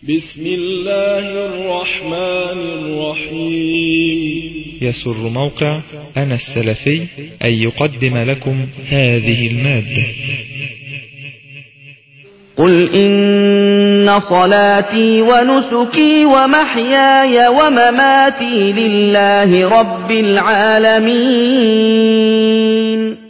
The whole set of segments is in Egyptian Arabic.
بسم الله الرحمن الرحيم يسر موقع أنا السلفي أن يقدم لكم هذه المادة قل إن صلاتي ونسكي ومحياي ومماتي لله رب العالمين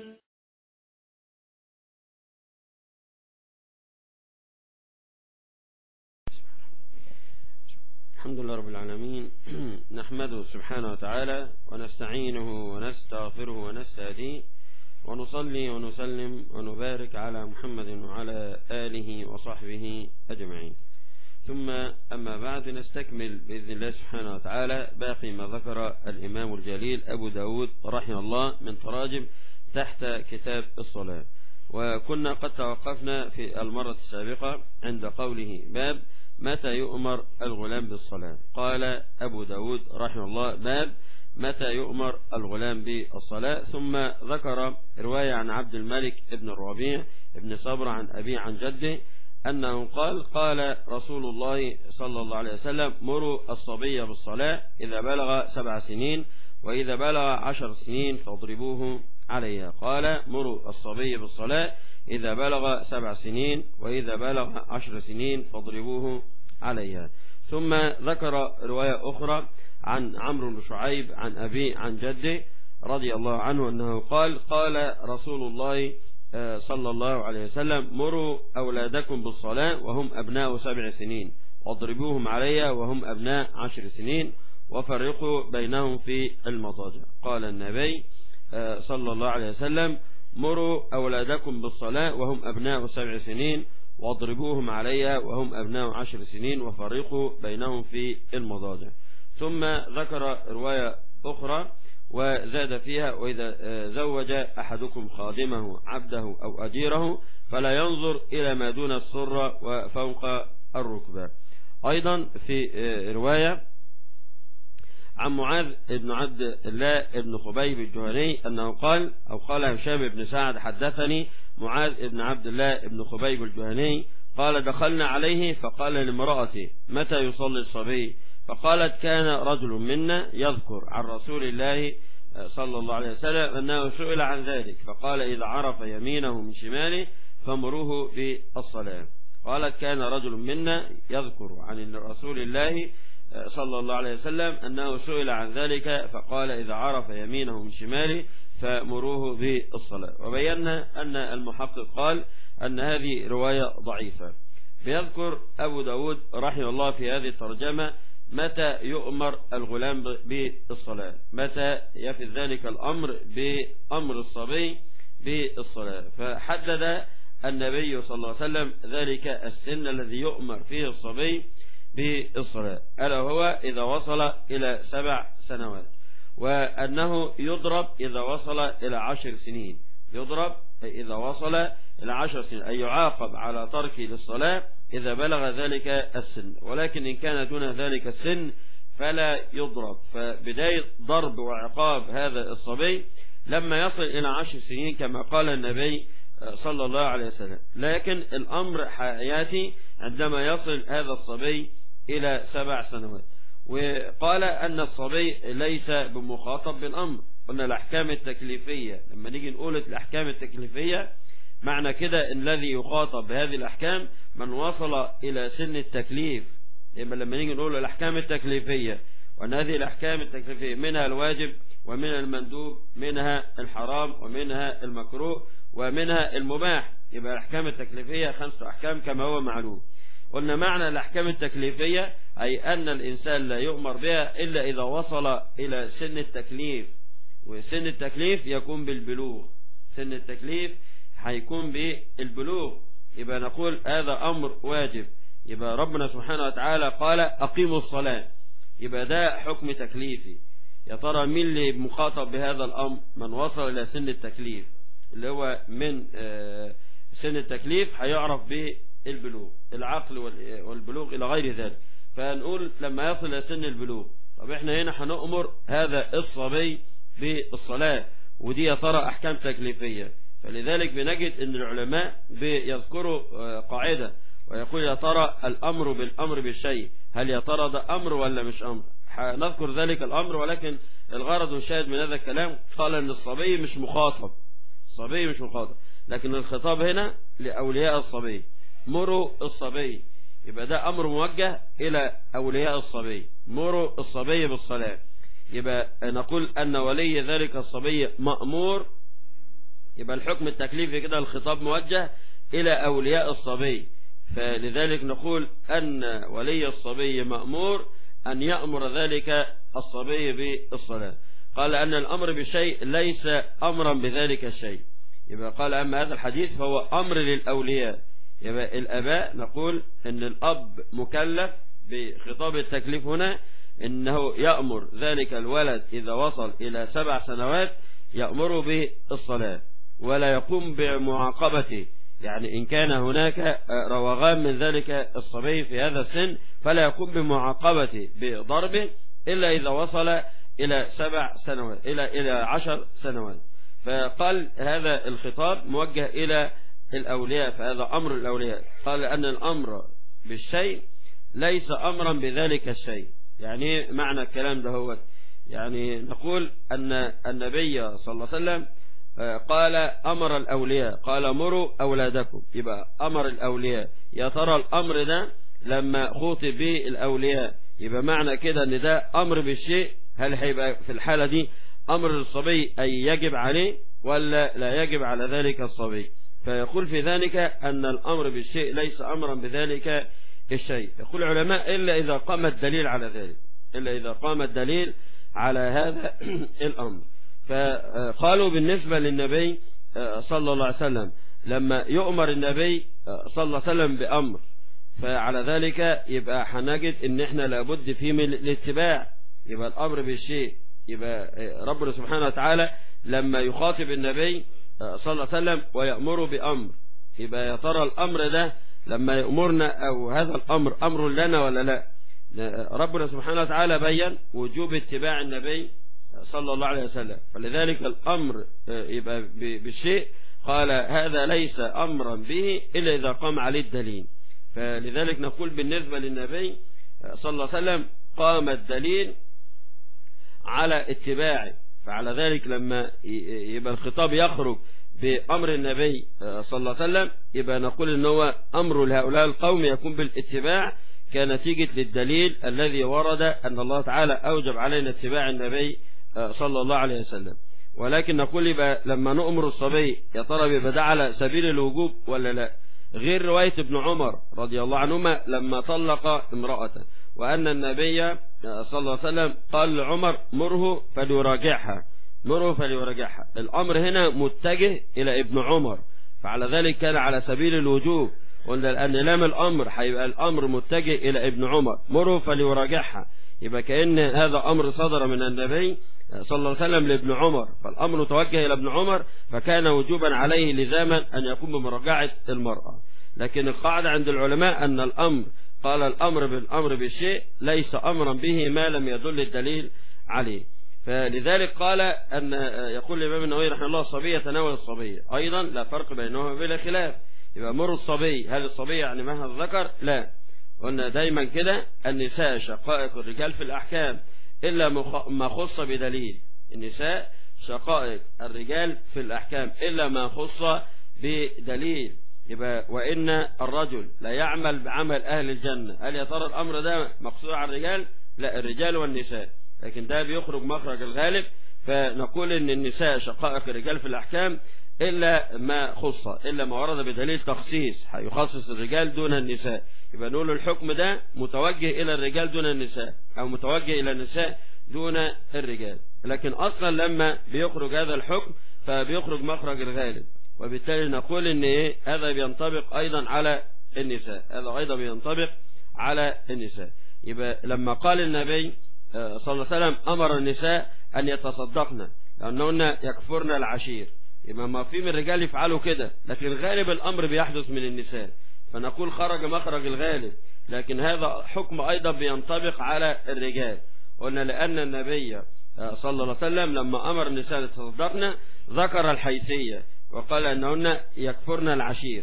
الحمد لله رب العالمين نحمده سبحانه وتعالى ونستعينه ونستغفره ونستهديه ونصلي ونسلم ونبارك على محمد وعلى آله وصحبه أجمعين ثم أما بعد نستكمل بإذن الله سبحانه وتعالى باقي ما ذكر الإمام الجليل أبو داود رحمه الله من تراجم تحت كتاب الصلاة وكنا قد توقفنا في المرة السابقة عند قوله باب متى يؤمر الغلام بالصلاة قال أبو داود رحمه الله باب متى يؤمر الغلام بالصلاة ثم ذكر رواية عن عبد الملك بن الربيع بن صبر عن أبي عن جده أنه قال قال رسول الله صلى الله عليه وسلم مروا الصبي بالصلاة إذا بلغ سبع سنين وإذا بلغ عشر سنين فاضربوه عليها قال مروا الصبي بالصلاة إذا بلغ سبع سنين وإذا بلغ عشر سنين فاضربوه عليها ثم ذكر رواية أخرى عن عمرو بن شعيب عن أبي عن جده رضي الله عنه أنه قال قال رسول الله صلى الله عليه وسلم مروا أولادكم بالصلاة وهم أبناء سبع سنين واضربوهم عليها وهم أبناء عشر سنين وفرقوا بينهم في المضاجع قال النبي صلى الله عليه وسلم مروا أولادكم بالصلاة وهم أبناء سبع سنين واضربوهم عليها وهم أبناء عشر سنين وفرقوا بينهم في المضاجع ثم ذكر رواية أخرى وزاد فيها وإذا زوج أحدكم خادمه عبده أو أجيره فلا ينظر إلى ما دون السرة وفوق الركبة أيضا في رواية عن معاذ بن عبد الله بن خبيب الجهني أنه قال أو قال هشام بن سعد حدثني معاذ بن عبد الله بن خبيب الجهني قال دخلنا عليه فقال لامرأته متى يصلي الصبي فقالت كان رجل منا يذكر عن رسول الله صلى الله عليه وسلم أنه سئل عن ذلك فقال إذا عرف يمينه من شماله فمروه بالصلاة قالت كان رجل منا يذكر عن رسول الله صلى الله عليه وسلم أنه سئل عن ذلك فقال إذا عرف يمينه من شماله فمروه بالصلاة وبينا أن المحقق قال أن هذه رواية ضعيفة بيذكر أبو داود رحمه الله في هذه الترجمة متى يؤمر الغلام بالصلاة متى يفي ذلك الأمر بأمر الصبي بالصلاة فحدد النبي صلى الله عليه وسلم ذلك السن الذي يؤمر فيه الصبي بالصلاة ألا هو إذا وصل إلى سبع سنوات وأنه يضرب إذا وصل إلى عشر سنين يضرب إذا وصل إلى عشر سنين أي يعاقب على تركه للصلاة إذا بلغ ذلك السن ولكن إن كان دون ذلك السن فلا يضرب فبداية ضرب وعقاب هذا الصبي لما يصل إلى عشر سنين كما قال النبي صلى الله عليه وسلم لكن الأمر يأتي عندما يصل هذا الصبي إلى سبع سنوات وقال أن الصبي ليس بمخاطب بالأمر قلنا الأحكام التكليفية لما نيجي نقول الأحكام التكليفية معنى كده أن الذي يخاطب بهذه الأحكام من وصل إلى سن التكليف إما لما نيجي نقول الأحكام التكليفية وأن هذه الأحكام التكليفية منها الواجب ومنها المندوب منها الحرام ومنها المكروه ومنها المباح يبقى الأحكام التكليفية خمسة أحكام كما هو معلوم قلنا معنى الأحكام التكليفية أي أن الإنسان لا يؤمر بها إلا إذا وصل إلى سن التكليف وسن التكليف يكون بالبلوغ سن التكليف هيكون بالبلوغ يبقى نقول هذا أمر واجب يبقى ربنا سبحانه وتعالى قال أقيموا الصلاة يبقى ده حكم تكليفي يا ترى مين اللي مخاطب بهذا الأمر من وصل إلى سن التكليف اللي هو من سن التكليف هيعرف بالبلوغ العقل والبلوغ إلى غير ذلك فنقول لما يصل إلى سن البلوغ طب احنا هنا هنأمر هذا الصبي بالصلاة ودي يا ترى أحكام تكليفية فلذلك بنجد أن العلماء بيذكروا قاعدة ويقول يا ترى الأمر بالأمر بالشيء هل يا ترى ده أمر ولا مش أمر نذكر ذلك الأمر ولكن الغرض والشاهد من هذا الكلام قال أن الصبي مش مخاطب الصبي مش مخاطب لكن الخطاب هنا لأولياء الصبي مروا الصبي يبقى ده أمر موجه إلى أولياء الصبي مروا الصبي بالصلاة يبقى نقول أن ولي ذلك الصبي مأمور يبقى الحكم التكليفي كده الخطاب موجه إلى أولياء الصبي فلذلك نقول أن ولي الصبي مأمور أن يأمر ذلك الصبي بالصلاة قال أن الأمر بشيء ليس أمرا بذلك الشيء يبقى قال أما هذا الحديث فهو أمر للأولياء يبقى الأباء نقول أن الأب مكلف بخطاب التكليف هنا أنه يأمر ذلك الولد إذا وصل إلى سبع سنوات يأمر بالصلاة ولا يقوم بمعاقبته يعني إن كان هناك روغان من ذلك الصبي في هذا السن فلا يقوم بمعاقبته بضربه إلا إذا وصل إلى سبع سنوات إلى إلى عشر سنوات فقال هذا الخطاب موجه إلى الأولياء فهذا أمر الأولياء قال أن الأمر بالشيء ليس أمرا بذلك الشيء يعني معنى الكلام ده هو يعني نقول أن النبي صلى الله عليه وسلم قال أمر الأولياء قال مروا أولادكم يبقى أمر الأولياء يا ترى الأمر ده لما خوطب به الأولياء يبقى معنى كده أن ده أمر بالشيء هل هيبقى في الحالة دي أمر للصبي أي يجب عليه ولا لا يجب على ذلك الصبي فيقول في ذلك أن الأمر بالشيء ليس أمرا بذلك الشيء يقول العلماء إلا إذا قام الدليل على ذلك إلا إذا قام الدليل على هذا الأمر فقالوا بالنسبة للنبي صلى الله عليه وسلم لما يؤمر النبي صلى الله عليه وسلم بأمر فعلى ذلك يبقى هنجد ان احنا لابد فيه من الاتباع يبقى الامر بالشيء يبقى ربنا سبحانه وتعالى لما يخاطب النبي صلى الله عليه وسلم ويأمره بأمر يبقى يا ترى الأمر ده لما يأمرنا أو هذا الأمر أمر لنا ولا لا ربنا سبحانه وتعالى بين وجوب اتباع النبي صلى الله عليه وسلم فلذلك الأمر يبقى بالشيء قال هذا ليس أمرا به إلا إذا قام عليه الدليل فلذلك نقول بالنسبة للنبي صلى الله عليه وسلم قام الدليل على اتباعه فعلى ذلك لما يبقى الخطاب يخرج بأمر النبي صلى الله عليه وسلم يبقى نقول ان هو أمر لهؤلاء القوم يكون بالاتباع كنتيجة للدليل الذي ورد أن الله تعالى أوجب علينا اتباع النبي صلى الله عليه وسلم ولكن نقول يبقى لما نؤمر الصبي يا ترى بيبقى ده على سبيل الوجوب ولا لا غير رواية ابن عمر رضي الله عنهما لما طلق امرأته وأن النبي صلى الله عليه وسلم قال لعمر مره فليراجعها مره فليراجعها الأمر هنا متجه إلى ابن عمر فعلى ذلك كان على سبيل الوجوب قلنا لأن لام الأمر هيبقى الأمر متجه إلى ابن عمر مره فليراجعها يبقى كأن هذا أمر صدر من النبي صلى الله عليه وسلم لابن عمر فالأمر توجه إلى ابن عمر فكان وجوبا عليه لزاما أن يقوم بمراجعة المرأة لكن القاعدة عند العلماء أن الأمر قال الأمر بالأمر بالشيء ليس أمرا به ما لم يدل الدليل عليه فلذلك قال أن يقول الإمام النووي رحمه الله الصبي يتناول الصبي أيضا لا فرق بينهما بلا خلاف يبقى مر الصبي هل الصبي يعني مها الذكر لا قلنا دايما كده النساء شقائق الرجال في الأحكام إلا ما خص بدليل النساء شقائق الرجال في الأحكام إلا ما خص بدليل يبقى وإن الرجل لا يعمل بعمل أهل الجنة هل يا ترى الأمر ده مقصود على الرجال لا الرجال والنساء لكن ده بيخرج مخرج الغالب فنقول ان النساء شقائق الرجال في الأحكام إلا ما خص إلا ما ورد بدليل تخصيص هيخصص الرجال دون النساء يبقى نقول الحكم ده متوجه إلى الرجال دون النساء أو متوجه إلى النساء دون الرجال لكن أصلا لما بيخرج هذا الحكم فبيخرج مخرج الغالب وبالتالي نقول ان ايه هذا بينطبق ايضا على النساء هذا ايضا بينطبق على النساء يبقى لما قال النبي صلى الله عليه وسلم امر النساء ان يتصدقن لانهن يكفرن العشير يبقى ما في من الرجال يفعلوا كده لكن غالب الامر بيحدث من النساء فنقول خرج مخرج الغالب لكن هذا حكم ايضا بينطبق على الرجال قلنا لان النبي صلى الله عليه وسلم لما امر النساء يتصدقن ذكر الحيثيه وقال أنهن يكفرن العشير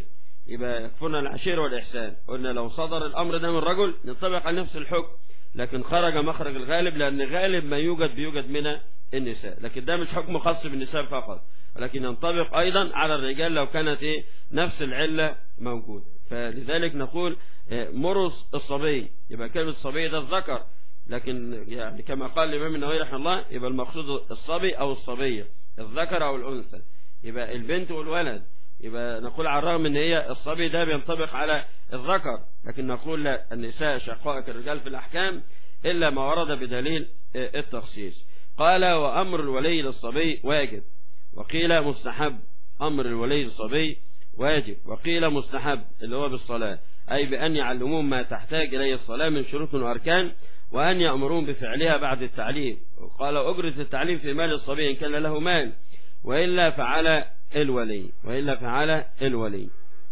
يبقى يكفرنا العشير والإحسان قلنا لو صدر الأمر ده من رجل ينطبق على نفس الحكم لكن خرج مخرج الغالب لأن غالب ما يوجد بيوجد من النساء لكن ده مش حكم خاص بالنساء فقط ولكن ينطبق أيضا على الرجال لو كانت إيه نفس العلة موجودة فلذلك نقول مرس الصبي يبقى كلمة الصبي ده الذكر لكن يعني كما قال الإمام النووي رحمه الله يبقى المقصود الصبي أو الصبية الذكر أو الأنثى يبقى البنت والولد يبقى نقول على الرغم ان هي الصبي ده بينطبق على الذكر لكن نقول لا النساء شقائق الرجال في الأحكام إلا ما ورد بدليل التخصيص قال وأمر الولي للصبي واجب وقيل مستحب أمر الولي للصبي واجب وقيل مستحب اللي هو بالصلاة أي بأن يعلمون ما تحتاج إليه الصلاة من شروط وأركان وأن يأمرون بفعلها بعد التعليم قال أجرة التعليم في مال الصبي إن كان له مال وإلا فعلى الولي وإلا فعلى الولي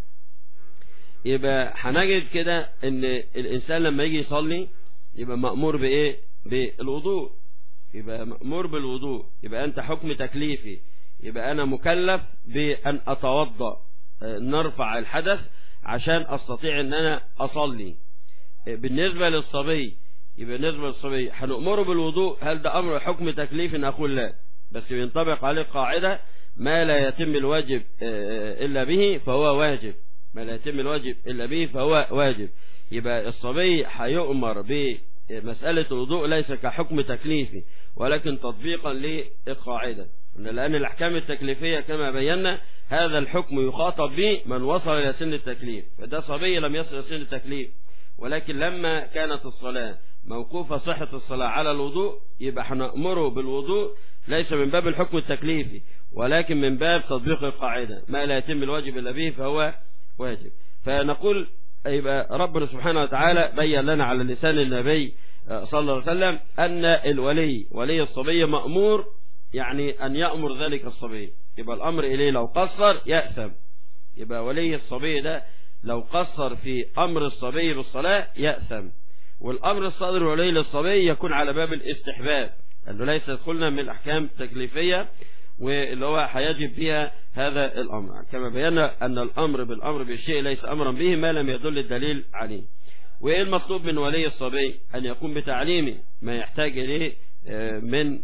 يبقى هنجد كده ان الانسان لما يجي يصلي يبقى مأمور بايه بالوضوء يبقى مأمور بالوضوء يبقى انت حكم تكليفي يبقى انا مكلف بان اتوضا نرفع الحدث عشان استطيع ان انا اصلي بالنسبه للصبي يبقى بالنسبه للصبي هنأمره بالوضوء هل ده امر حكم تكليف نقول لا بس بينطبق عليه قاعده ما لا يتم الواجب الا به فهو واجب ما لا يتم الواجب إلا به فهو واجب يبقى الصبي هيؤمر بمسألة الوضوء ليس كحكم تكليفي ولكن تطبيقا للقاعدة لأن الأحكام التكليفية كما بينا هذا الحكم يخاطب به من وصل إلى سن التكليف فده صبي لم يصل إلى سن التكليف ولكن لما كانت الصلاة موقوفة صحة الصلاة على الوضوء يبقى هنأمره بالوضوء ليس من باب الحكم التكليفي ولكن من باب تطبيق القاعدة ما لا يتم الواجب إلا به فهو واجب فنقول يبقى ربنا سبحانه وتعالى بين لنا على لسان النبي صلى الله عليه وسلم أن الولي ولي الصبي مأمور يعني أن يأمر ذلك الصبي يبقى الأمر إليه لو قصر يأثم يبقى ولي الصبي ده لو قصر في أمر الصبي بالصلاة يأثم والأمر الصادر ولي للصبي يكون على باب الاستحباب أنه ليس قلنا من الأحكام التكليفية واللي هو هيجب بها هذا الأمر كما بينا أن الأمر بالأمر بالشيء ليس أمرا به ما لم يدل الدليل عليه وإيه المطلوب من ولي الصبي أن يقوم بتعليمه ما يحتاج إليه من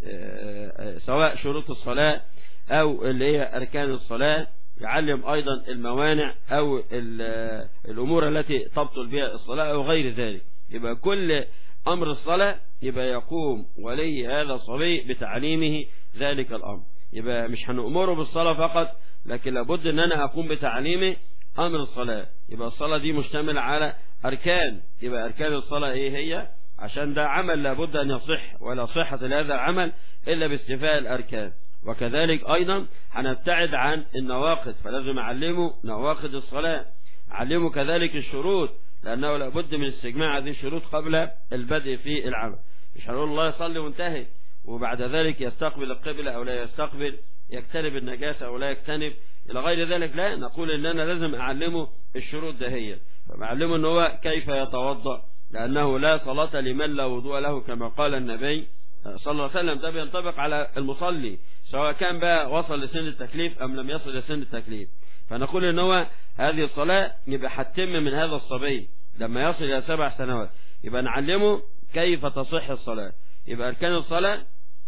سواء شروط الصلاة أو اللي هي أركان الصلاة يعلم أيضا الموانع أو الأمور التي تبطل بها الصلاة أو غير ذلك يبقى كل أمر الصلاة يبقى يقوم ولي هذا الصبي بتعليمه ذلك الأمر يبقى مش هنأمره بالصلاة فقط لكن لابد ان انا اقوم بتعليمه امر الصلاة يبقى الصلاة دي مشتملة على اركان يبقى اركان الصلاة ايه هي عشان ده عمل لابد ان يصح ولا صحة لهذا العمل الا باستفاء الاركان وكذلك ايضا هنبتعد عن النواقض فلازم اعلمه نواقض الصلاة اعلمه كذلك الشروط لانه لابد من استجماع هذه الشروط قبل البدء في العمل مش هنقول الله يصلي وانتهي وبعد ذلك يستقبل القبلة أو لا يستقبل يجتنب النجاسة أو لا يجتنب إلى غير ذلك لا نقول إن أنا لازم أعلمه الشروط دهية فبعلمه أن هو كيف يتوضأ لأنه لا صلاة لمن لا وضوء له كما قال النبي صلى الله عليه وسلم ده بينطبق على المصلي سواء كان بقى وصل لسن التكليف أم لم يصل لسن التكليف فنقول إن هو هذه الصلاة يبقى هتتم من هذا الصبي لما يصل إلى سبع سنوات يبقى نعلمه كيف تصح الصلاة يبقى أركان الصلاة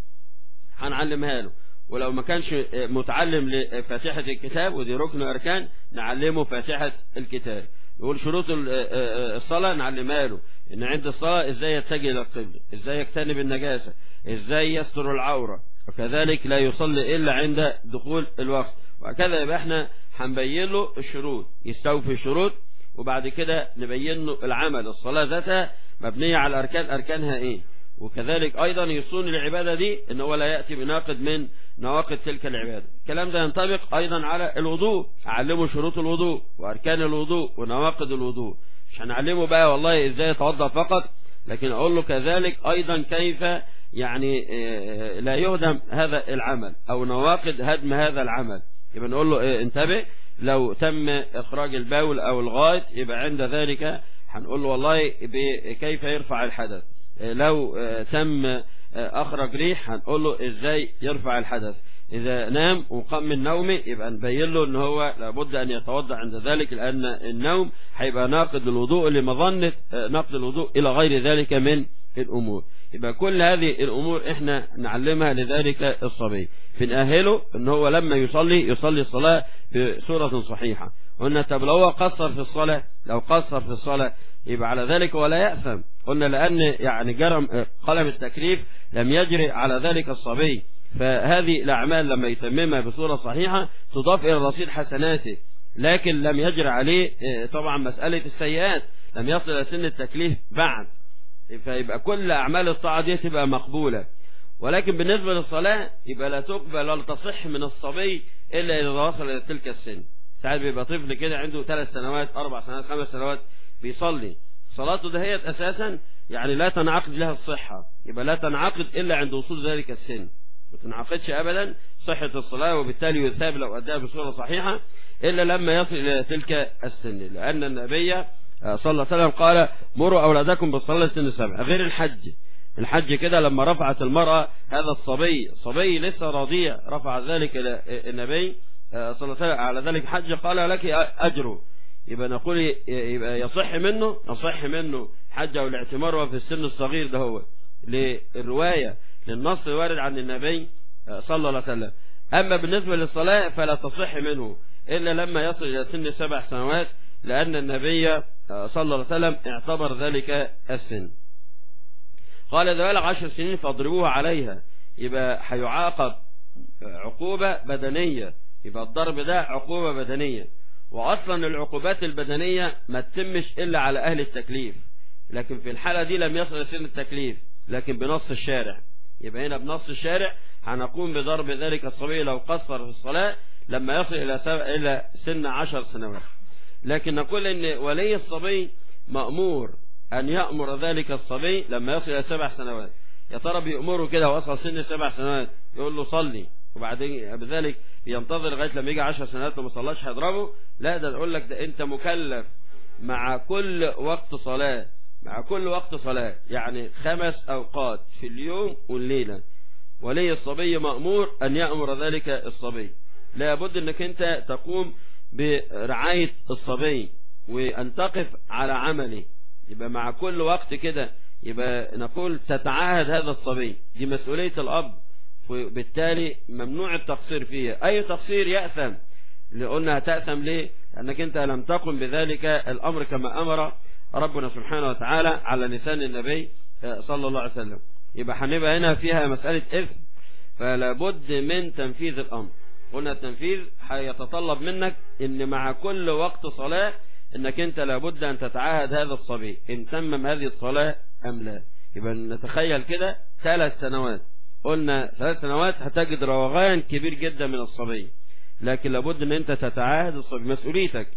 هنعلمها له ولو ما كانش متعلم لفاتحة الكتاب ودي ركن أركان نعلمه فاتحة الكتاب يقول شروط الصلاة نعلمها له إن عند الصلاة إزاي يتجه إلى القبلة إزاي يجتنب النجاسة إزاي يستر العورة وكذلك لا يصلي إلا عند دخول الوقت وهكذا يبقى احنا هنبين له الشروط يستوفي الشروط وبعد كده نبين له العمل الصلاة ذاتها مبنية على أركان أركانها إيه وكذلك أيضا يصون العبادة دي إن هو لا يأتي بناقض من نواقض تلك العبادة الكلام ده ينطبق أيضا على الوضوء أعلمه شروط الوضوء وأركان الوضوء ونواقض الوضوء مش هنعلمه بقى والله إزاي يتوضأ فقط لكن أقول له كذلك أيضا كيف يعني لا يهدم هذا العمل أو نواقض هدم هذا العمل يبقى نقول له انتبه لو تم إخراج البول أو الغائط يبقى عند ذلك هنقول له والله كيف يرفع الحدث لو تم أخرج ريح هنقول له إزاي يرفع الحدث إذا نام وقام من نومه يبقى نبين له إن هو لابد أن يتوضأ عند ذلك لأن النوم هيبقى ناقض للوضوء لمظنة نقض الوضوء إلى غير ذلك من الأمور يبقى كل هذه الأمور إحنا نعلمها لذلك الصبي بنأهله إن هو لما يصلي يصلي الصلاة بصورة صحيحة قلنا طب لو هو قصر في الصلاة لو قصر في الصلاة يبقى على ذلك ولا يأثم قلنا لأن يعني جرم قلم التكليف لم يجري على ذلك الصبي فهذه الأعمال لما يتممها بصورة صحيحة تضاف إلى رصيد حسناته لكن لم يجري عليه طبعا مسألة السيئات لم يصل إلى سن التكليف بعد فيبقى كل أعمال الطاعة دي تبقى مقبولة ولكن بالنسبة للصلاة يبقى لا تقبل ولا تصح من الصبي إلا إذا وصل إلى تلك السن ساعات بيبقى طفل كده عنده ثلاث سنوات أربع سنوات خمس سنوات بيصلي صلاته دهيت أساسا يعني لا تنعقد لها الصحة يبقى لا تنعقد إلا عند وصول ذلك السن ما تنعقدش أبدا صحة الصلاة وبالتالي يثاب لو أداها بصورة صحيحة إلا لما يصل إلى تلك السن لأن النبي صلى الله عليه وسلم قال مروا أولادكم بالصلاة سن سبع غير الحج الحج كده لما رفعت المرأة هذا الصبي صبي لسه رضيع رفع ذلك إلى النبي صلى الله عليه وسلم على ذلك حج قال لك أجره يبقى نقول يبقى يصح منه يصح منه حج أو الاعتمار وفي السن الصغير ده هو للرواية للنص الوارد عن النبي صلى الله عليه وسلم أما بالنسبة للصلاة فلا تصح منه إلا لما يصل إلى سن سبع سنوات لأن النبي صلى الله عليه وسلم اعتبر ذلك السن قال إذا بلغ عشر سنين فاضربوه عليها يبقى هيعاقب عقوبة بدنية يبقى الضرب ده عقوبة بدنية وأصلا العقوبات البدنية ما تتمش إلا على أهل التكليف لكن في الحالة دي لم يصل سن التكليف لكن بنص الشارع يبقى هنا بنص الشارع هنقوم بضرب ذلك الصبي لو قصر في الصلاة لما يصل إلى إلى سن عشر سنوات لكن نقول إن ولي الصبي مأمور أن يأمر ذلك الصبي لما يصل إلى سبع سنوات يا ترى بيأمره كده وصل سن سبع سنوات يقول له صلي وبعدين بذلك بينتظر لغايه لما يجي 10 سنوات وما صلاش هيضربه لا ده نقول لك ده انت مكلف مع كل وقت صلاه مع كل وقت صلاه يعني خمس اوقات في اليوم والليله ولي الصبي مأمور أن يأمر ذلك الصبي لابد أنك أنت تقوم برعاية الصبي وأن تقف على عمله يبقى مع كل وقت كده يبقى نقول تتعاهد هذا الصبي دي مسؤولية الأب وبالتالي ممنوع التقصير فيها أي تقصير يأثم اللي قلنا هتأثم ليه لأنك أنت لم تقم بذلك الأمر كما أمر ربنا سبحانه وتعالى على لسان النبي صلى الله عليه وسلم يبقى هنبقى هنا فيها مسألة إثم فلا بد من تنفيذ الأمر قلنا التنفيذ هيتطلب منك ان مع كل وقت صلاة انك انت لابد ان تتعاهد هذا الصبي ان تمم هذه الصلاة ام لا يبقى نتخيل كده ثلاث سنوات قلنا ثلاث سنوات هتجد روغان كبير جدا من الصبي لكن لابد ان انت تتعاهد الصبي مسؤوليتك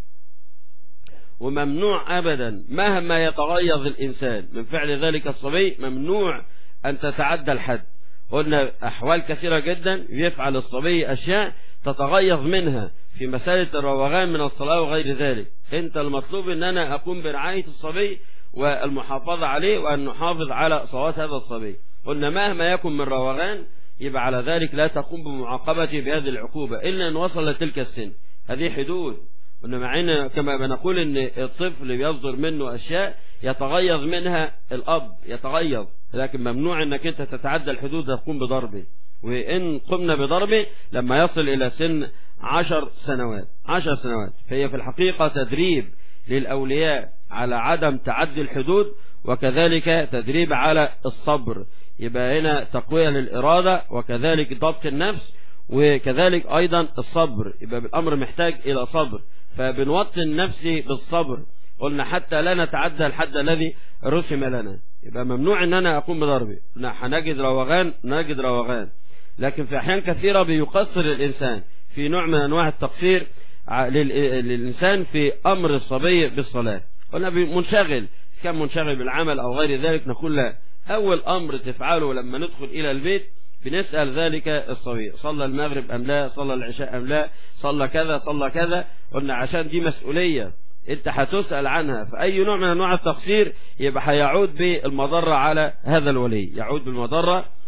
وممنوع ابدا مهما يتغيظ الانسان من فعل ذلك الصبي ممنوع ان تتعدى الحد قلنا أحوال كثيرة جدا يفعل الصبي أشياء تتغيظ منها في مسألة الروغان من الصلاة وغير ذلك أنت المطلوب أن أنا أقوم برعاية الصبي والمحافظة عليه وأن نحافظ على صوات هذا الصبي قلنا مهما يكن من روغان يبقى على ذلك لا تقوم بمعاقبته بهذه العقوبة إلا أن وصل لتلك السن هذه حدود قلنا معنا كما بنقول أن الطفل بيصدر منه أشياء يتغيظ منها الأب يتغيظ لكن ممنوع أنك أنت تتعدى الحدود تقوم بضربه وإن قمنا بضربه لما يصل إلى سن عشر سنوات عشر سنوات فهي في الحقيقة تدريب للأولياء على عدم تعدي الحدود وكذلك تدريب على الصبر يبقى هنا تقوية للإرادة وكذلك ضبط النفس وكذلك أيضا الصبر يبقى الأمر محتاج إلى صبر فبنوطن نفسي بالصبر قلنا حتى لا نتعدى الحد الذي رسم لنا يبقى ممنوع ان انا اقوم بضربه هنجد روغان نجد روغان لكن في احيان كثيرة بيقصر الانسان في نوع من انواع التقصير للانسان في امر الصبي بالصلاة قلنا منشغل كان منشغل بالعمل او غير ذلك نقول لا اول امر تفعله لما ندخل الى البيت بنسأل ذلك الصبي صلى المغرب أم لا صلى العشاء أم لا صلى كذا صلى كذا قلنا عشان دي مسؤولية انت هتسأل عنها فأي نوع من أنواع التقصير يبقى هيعود بالمضرة على هذا الولي يعود بالمضرة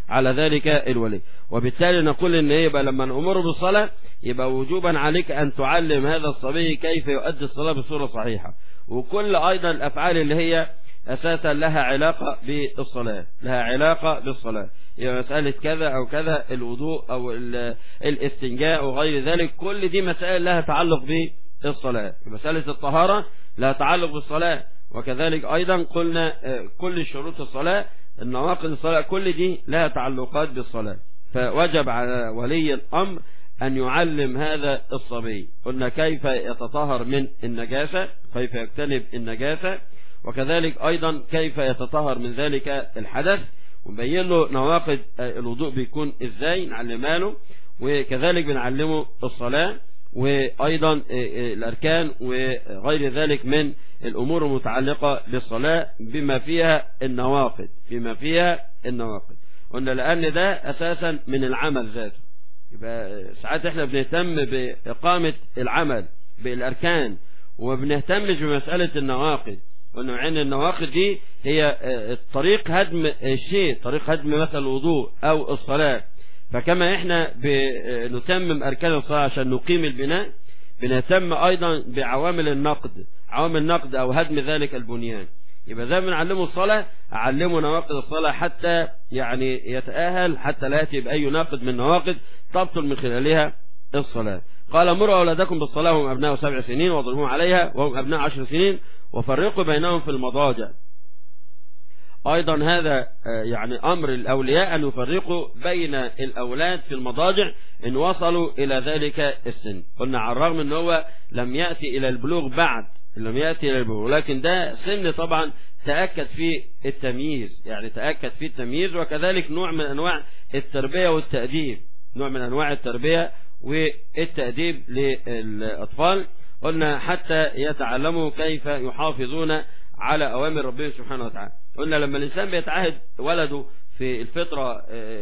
على ذلك الولي وبالتالي نقول ان يبقى لما نأمره بالصلاة يبقى وجوبا عليك ان تعلم هذا الصبي كيف يؤدي الصلاة بصورة صحيحة وكل ايضا الافعال اللي هي اساسا لها علاقة بالصلاة لها علاقة بالصلاة يبقى مسألة كذا او كذا الوضوء او الاستنجاء وغير ذلك كل دي مسائل لها تعلق بالصلاة مسألة الطهارة لها تعلق بالصلاة وكذلك ايضا قلنا كل شروط الصلاة النواقض الصلاة كل دي لها تعلقات بالصلاة فوجب على ولي الامر أن يعلم هذا الصبي قلنا كيف يتطهر من النجاسة كيف يجتنب النجاسة وكذلك أيضا كيف يتطهر من ذلك الحدث ونبين له نواقض الوضوء بيكون إزاي نعلمها له وكذلك بنعلمه الصلاة وأيضا الأركان وغير ذلك من الأمور المتعلقة بالصلاة بما فيها النواقض بما فيها النواقض قلنا لأن ده أساسا من العمل ذاته يبقى ساعات احنا بنهتم بإقامة العمل بالأركان وما بنهتمش بمسألة النواقض وأنه عين النواقض دي هي طريق هدم الشيء طريق هدم مثلا الوضوء أو الصلاة فكما احنا بنتمم أركان الصلاة عشان نقيم البناء بنهتم أيضا بعوامل النقد عوامل النقد أو هدم ذلك البنيان يبقى زي ما نعلمه الصلاة أعلمه نواقض الصلاة حتى يعني يتأهل حتى لا يأتي بأي ناقض من نواقض تبطل من خلالها الصلاة قال مروا أولادكم بالصلاة وهم أبناء سبع سنين واضربوهم عليها وهم أبناء عشر سنين وفرقوا بينهم في المضاجع أيضا هذا يعني أمر الأولياء أن يفرقوا بين الأولاد في المضاجع إن وصلوا إلى ذلك السن قلنا على الرغم أنه هو لم يأتي إلى البلوغ بعد لم يأتي إلى البلوغ لكن ده سن طبعا تأكد فيه التمييز يعني تأكد فيه التمييز وكذلك نوع من أنواع التربية والتأديب نوع من أنواع التربية والتأديب للأطفال قلنا حتى يتعلموا كيف يحافظون على أوامر ربهم سبحانه وتعالى قلنا لما الإنسان بيتعهد ولده في الفطرة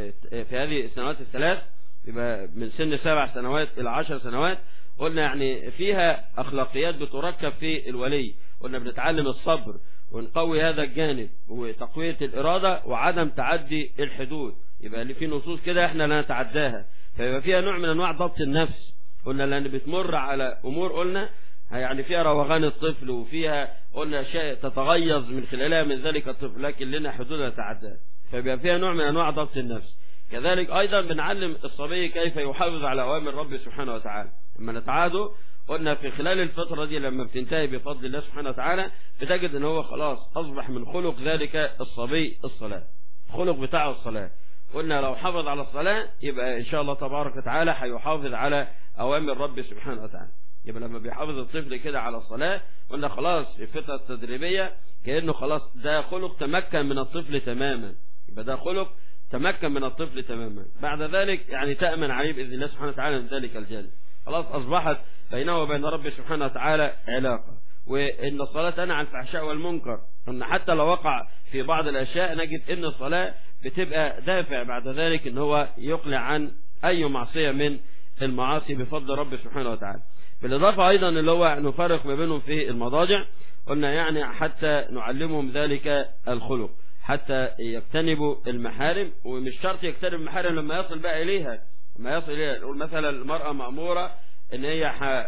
في هذه السنوات الثلاث يبقى من سن سبع سنوات إلى عشر سنوات قلنا يعني فيها أخلاقيات بتركب في الولي قلنا بنتعلم الصبر ونقوي هذا الجانب وتقوية الإرادة وعدم تعدي الحدود يبقى اللي في نصوص كده احنا لا نتعداها فيبقى فيها نوع من أنواع ضبط النفس قلنا لأن بتمر على أمور قلنا يعني فيها روغان الطفل وفيها قلنا أشياء تتغيظ من خلالها من ذلك الطفل لكن لنا حدود نتعداها فيبقى فيها نوع من أنواع ضبط النفس كذلك أيضا بنعلم الصبي كيف يحافظ على أوامر ربه سبحانه وتعالى لما نتعاده قلنا في خلال الفترة دي لما بتنتهي بفضل الله سبحانه وتعالى بتجد ان هو خلاص أصبح من خلق ذلك الصبي الصلاة خلق بتاعه الصلاة قلنا لو حافظ على الصلاة يبقى إن شاء الله تبارك وتعالى هيحافظ على أوامر ربه سبحانه وتعالى يبقى لما بيحافظ الطفل كده على الصلاة قلنا خلاص في الفترة التدريبية كأنه خلاص ده خلق تمكن من الطفل تماما يبقى ده خلق تمكن من الطفل تماما بعد ذلك يعني تأمن عليه بإذن الله سبحانه وتعالى من ذلك الجانب خلاص أصبحت بينه وبين ربه سبحانه وتعالى علاقة وإن الصلاة تنهى عن الفحشاء والمنكر أن حتى لو وقع في بعض الأشياء نجد أن الصلاة بتبقى دافع بعد ذلك أن هو يقلع عن أي معصية من المعاصي بفضل ربه سبحانه وتعالى بالإضافة أيضا اللي هو نفرق ما بينهم في المضاجع قلنا يعني حتى نعلمهم ذلك الخلق حتى يجتنبوا المحارم ومش شرط يجتنب المحارم لما يصل بقى إليها لما يصل إليها نقول مثلا المرأة مأمورة ان هي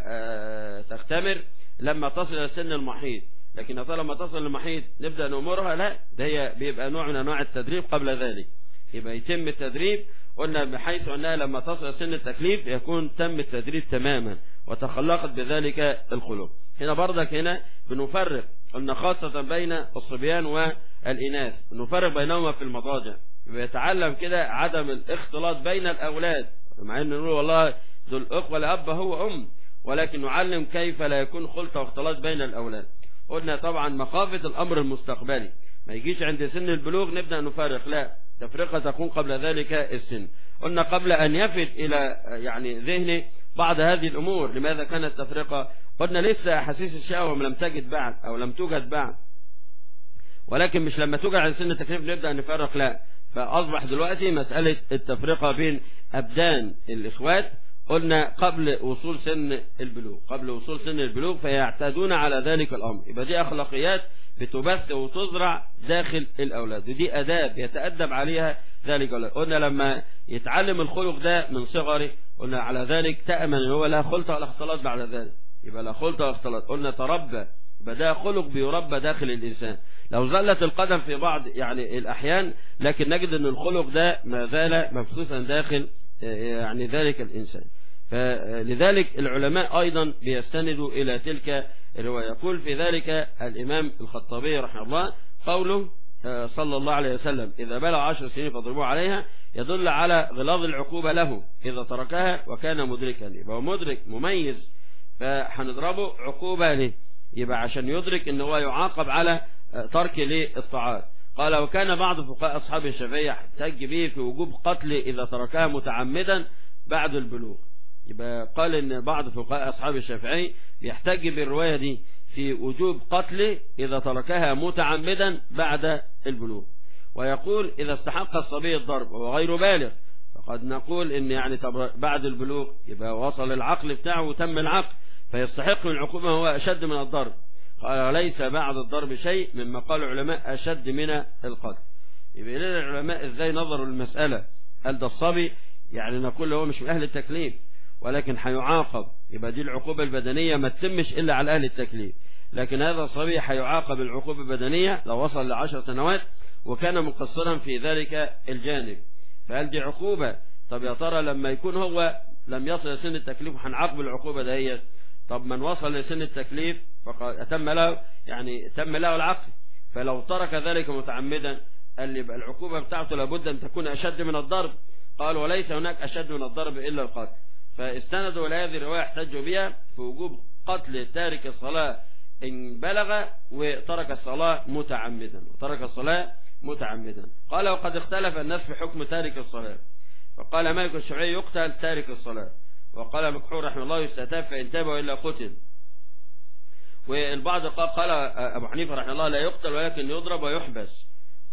تختمر لما تصل الى سن المحيط لكن يا لما تصل للمحيط نبدا نامرها لا ده هي بيبقى نوع من انواع التدريب قبل ذلك يبقى يتم التدريب قلنا بحيث انها لما تصل الى سن التكليف يكون تم التدريب تماما وتخلقت بذلك القلوب هنا برضك هنا بنفرق قلنا خاصة بين الصبيان والإناث نفرق بينهما في المضاجع يتعلم كده عدم الاختلاط بين الأولاد مع أن نقول والله دول أخوة لأب هو أم ولكن نعلم كيف لا يكون خلطة واختلاط بين الأولاد قلنا طبعا مخافة الأمر المستقبلي ما يجيش عند سن البلوغ نبدأ نفرق لا تفرقة تكون قبل ذلك السن قلنا قبل أن يفد إلى يعني ذهنه بعض هذه الأمور لماذا كانت تفرقة قلنا لسه أحاسيس الشهوة لم تجد بعد أو لم توجد بعد ولكن مش لما توجد عند سن التكليف نبدأ نفرق لا فأصبح دلوقتي مسألة التفرقة بين أبدان الإخوات قلنا قبل وصول سن البلوغ قبل وصول سن البلوغ فيعتادون على ذلك الأمر يبقى دي أخلاقيات بتبث وتزرع داخل الأولاد ودي أداب يتأدب عليها ذلك ولا قلنا لما يتعلم الخلق ده من صغره قلنا على ذلك تأمن ان هو لا خلط ولا اختلاط بعد ذلك يبقى لا خلط ولا اختلاط قلنا تربى يبقى ده خلق بيربى داخل الإنسان لو زلت القدم في بعض يعني الأحيان لكن نجد أن الخلق ده ما زال مبثوثا داخل يعني ذلك الإنسان فلذلك العلماء أيضا بيستندوا إلى تلك الرواية يقول في ذلك الإمام الخطابي رحمه الله قوله صلى الله عليه وسلم إذا بلغ عشر سنين فاضربوه عليها يدل على غلاظ العقوبة له إذا تركها وكان مدركا يبقى هو مدرك مميز فهنضربه عقوبة له يبقى عشان يدرك ان هو يعاقب على ترك للطاعات قال وكان بعض فقهاء أصحاب الشافعية يحتج به في وجوب قتل إذا تركها متعمدا بعد البلوغ يبقى قال ان بعض فقهاء أصحاب الشافعي يحتج بالرواية دي في وجوب قتل إذا تركها متعمدا بعد البلوغ ويقول إذا استحق الصبي الضرب وهو غير بالغ فقد نقول ان يعني بعد البلوغ يبقى وصل العقل بتاعه وتم العقل فيستحق من العقوبة هو أشد من الضرب قال وليس بعد الضرب شيء مما قال العلماء أشد من القتل يبقى لنا العلماء ازاي نظروا المسألة هل ده الصبي يعني نقول له هو مش من أهل التكليف ولكن هيعاقب يبقى دي العقوبة البدنية ما تتمش إلا على أهل التكليف لكن هذا الصبي هيعاقب العقوبة البدنية لو وصل لعشر سنوات وكان مقصرا في ذلك الجانب فهل دي عقوبة طب يا ترى لما يكون هو لم يصل لسن التكليف هنعاقب العقوبة دهيت طب من وصل لسن التكليف فقد أتم له يعني تم له العقل فلو ترك ذلك متعمدا قال لي يبقى العقوبة بتاعته لابد أن تكون أشد من الضرب قال وليس هناك أشد من الضرب إلا القتل فاستندوا إلى هذه الرواية احتجوا بها في وجوب قتل تارك الصلاة إن بلغ وترك الصلاة متعمدا وترك الصلاة متعمدا قال وقد اختلف الناس في حكم تارك الصلاة فقال مالك الشافعي يقتل تارك الصلاة وقال مكحول رحمه الله يستتاب فإن تاب وإلا قتل والبعض قال, قال أبو حنيفة رحمه الله لا يقتل ولكن يضرب ويحبس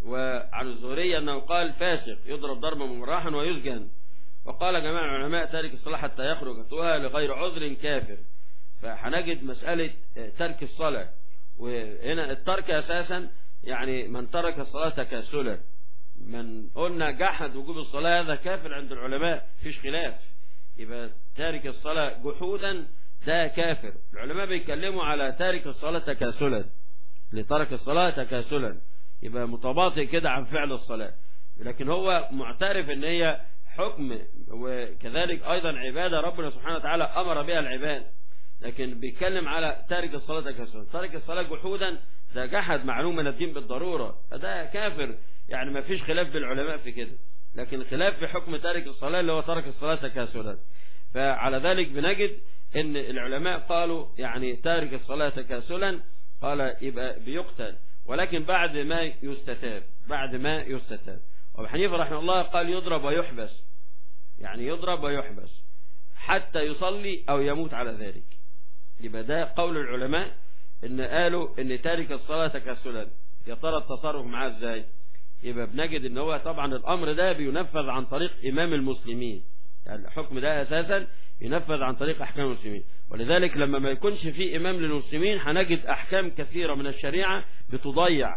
وعن الزهري أنه قال فاسق يضرب ضربا ممراحا ويسجن وقال جماعة العلماء تارك الصلاة حتى يخرج أتوها لغير عذر كافر فهنجد مسألة ترك الصلاة وهنا الترك أساسا يعني من ترك الصلاة تكاسلا من قلنا جحد وجوب الصلاة هذا كافر عند العلماء فيش خلاف يبقى تارك الصلاة جحودا ده كافر العلماء بيتكلموا على تارك الصلاة تكاسلا لترك الصلاة تكاسلا يبقى متباطئ كده عن فعل الصلاة لكن هو معترف ان هي حكم وكذلك ايضا عبادة ربنا سبحانه وتعالى امر بها العباد لكن بيتكلم على تارك الصلاة تكاسلا تارك الصلاة جحودا ده جحد معلوم من الدين بالضرورة فده كافر يعني ما فيش خلاف بالعلماء في كده لكن الخلاف في حكم تارك الصلاة اللي هو ترك الصلاة تكاسلا فعلى ذلك بنجد ان العلماء قالوا يعني تارك الصلاة تكاسلا قال يبقى بيقتل ولكن بعد ما يستتاب بعد ما يستتاب وابو حنيفه رحمه الله قال يضرب ويحبس يعني يضرب ويحبس حتى يصلي او يموت على ذلك يبقى ده قول العلماء ان قالوا ان تارك الصلاة تكاسلا يا ترى التصرف معاه ازاي يبقى بنجد ان هو طبعا الامر ده بينفذ عن طريق امام المسلمين يعني الحكم ده اساسا ينفذ عن طريق احكام المسلمين ولذلك لما ما يكونش في امام للمسلمين هنجد احكام كثيرة من الشريعة بتضيع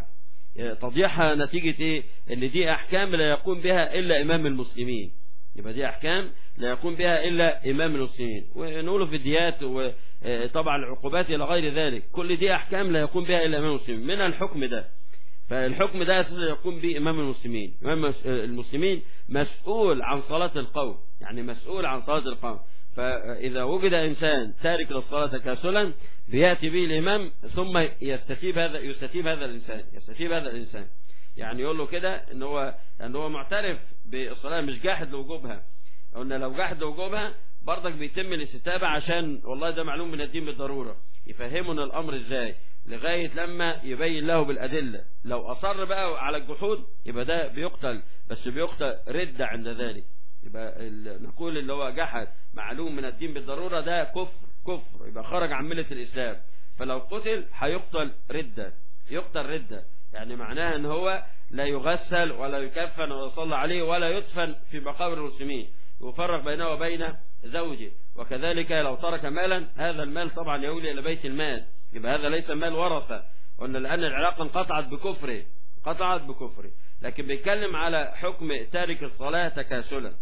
تضيعها نتيجة ايه ان دي احكام لا يقوم بها الا امام المسلمين يبقى دي احكام لا يقوم بها الا امام المسلمين ونقوله في الديات وطبعا العقوبات الى غير ذلك كل دي احكام لا يقوم بها الا امام المسلمين منها الحكم ده فالحكم ده اساسا يقوم به امام المسلمين امام المسلمين مسؤول عن صلاة القوم يعني مسؤول عن صلاة القوم فإذا وجد إنسان تارك للصلاة تكاسلا بيأتي به الإمام ثم يستتيب هذا يستتيب هذا الإنسان يستتيب هذا الإنسان يعني يقول له كده إن هو إن هو معترف بالصلاة مش جاحد لوجوبها قلنا لو جاحد لوجوبها برضك بيتم الاستتابة عشان والله ده معلوم من الدين بالضرورة يفهمنا الأمر إزاي لغاية لما يبين له بالأدلة لو أصر بقى على الجحود يبقى ده بيقتل بس بيقتل ردة عند ذلك يبقى نقول اللي هو جحد معلوم من الدين بالضرورة ده كفر كفر يبقى خرج عن ملة الإسلام فلو قتل هيقتل ردة يقتل ردة يعني معناها ان هو لا يغسل ولا يكفن ولا يصلى عليه ولا يدفن في مقابر المسلمين يفرق بينه وبين زوجه وكذلك لو ترك مالا هذا المال طبعا يولي إلى بيت المال يبقى هذا ليس مال ورثة قلنا لأن العلاقة انقطعت بكفره قطعت بكفره لكن بيتكلم على حكم تارك الصلاة تكاسلا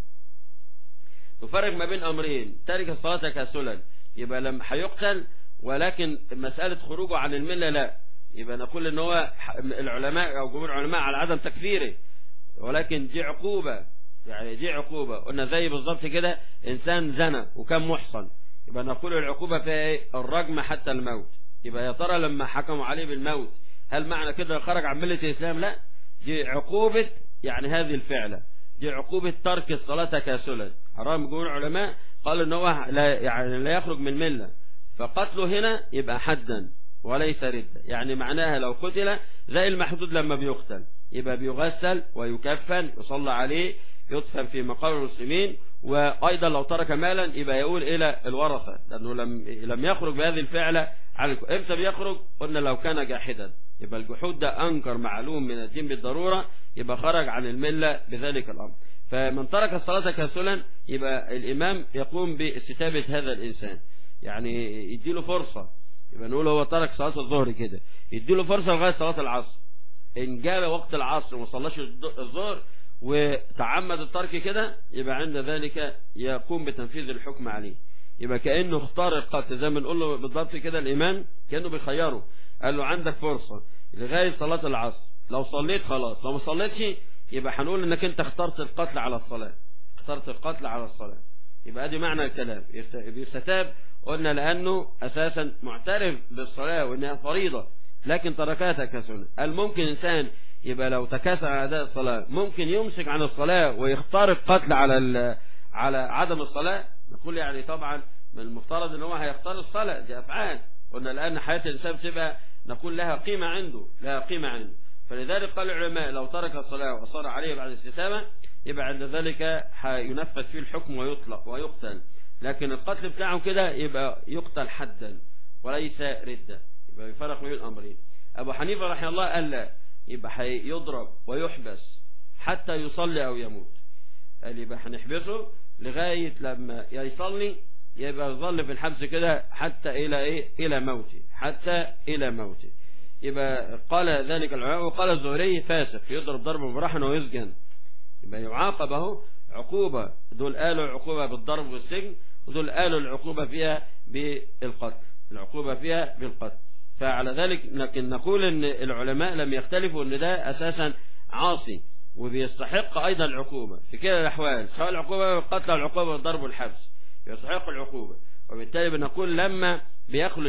نفرق ما بين أمرين تارك الصلاة تكاسلا يبقى لما هيقتل ولكن مسألة خروجه عن الملة لا يبقى نقول ان هو العلماء او جمهور العلماء على عدم تكفيره ولكن دي عقوبة يعني دي عقوبة قلنا زي بالظبط كده انسان زنى وكان محصن يبقى نقول العقوبة فيها ايه الرجم حتى الموت يبقى يا ترى لما حكموا عليه بالموت هل معنى كده خرج عن ملة الاسلام لا دي عقوبة يعني هذه الفعلة دي عقوبة ترك الصلاة تكاسلا حرام جمهور العلماء قالوا ان هو لا يعني لا يخرج من ملة فقتله هنا يبقى حدا وليس ردة يعني معناها لو قتل زي المحدود لما بيقتل يبقى بيغسل ويكفن يصلى عليه يدفن في مقام المسلمين وأيضا لو ترك مالا يبقى يقول إلى الورثة لأنه لم لم يخرج بهذه الفعلة عن إمتى بيخرج قلنا لو كان جاحدا يبقى الجحود ده أنكر معلوم من الدين بالضرورة يبقى خرج عن الملة بذلك الأمر فمن ترك الصلاة كسلا يبقى الإمام يقوم باستتابة هذا الإنسان يعني يديله فرصة يبقى نقول هو ترك صلاة الظهر كده يديله فرصة لغاية صلاة العصر إن جاء وقت العصر وما صلاش الظهر وتعمد الترك كده يبقى عند ذلك يقوم بتنفيذ الحكم عليه يبقى كأنه اختار القتل زي ما نقول له بالضبط كده الإمام كأنه بيخيره قال له عندك فرصة لغاية صلاة العصر لو صليت خلاص لو ما صليتش يبقى هنقول انك انت اخترت القتل على الصلاة اخترت القتل على الصلاة يبقى ادي معنى الكلام بيستتاب قلنا لأنه أساسا معترف بالصلاة وإنها فريضة لكن تركها تكاسلا هل ممكن إنسان يبقى لو تكاسل على أداء الصلاة ممكن يمسك عن الصلاة ويختار القتل على على عدم الصلاة نقول يعني طبعا من المفترض ان هو هيختار الصلاة دي أفعال قلنا الآن حياة الإنسان بتبقى نقول لها قيمة عنده لها قيمة عنده فلذلك قال العلماء لو ترك الصلاة وأصر عليه بعد الاستتابة يبقى عند ذلك هينفذ فيه الحكم ويطلق ويقتل لكن القتل بتاعه كده يبقى يقتل حدا وليس ردة يبقى يفرق بين الأمرين أبو حنيفة رحمه الله قال لا يبقى يضرب ويحبس حتى يصلي أو يموت قال يبقى هنحبسه لغاية لما يصلي يبقى يظل في الحبس كده حتى إلى إيه إلى موته حتى إلى موته يبقى قال ذلك العلماء وقال الزهري فاسق يضرب ضرب مبرحا ويسجن يبقى يعاقب اهو عقوبة دول قالوا عقوبة بالضرب والسجن ودول قالوا العقوبة فيها بالقتل العقوبة فيها بالقتل فعلى ذلك لكن نقول ان العلماء لم يختلفوا ان ده اساسا عاصي وبيستحق ايضا العقوبة في كلا الاحوال سواء العقوبة بالقتل او العقوبة بالضرب والحبس يستحق العقوبة وبالتالي بنقول لما بيخلو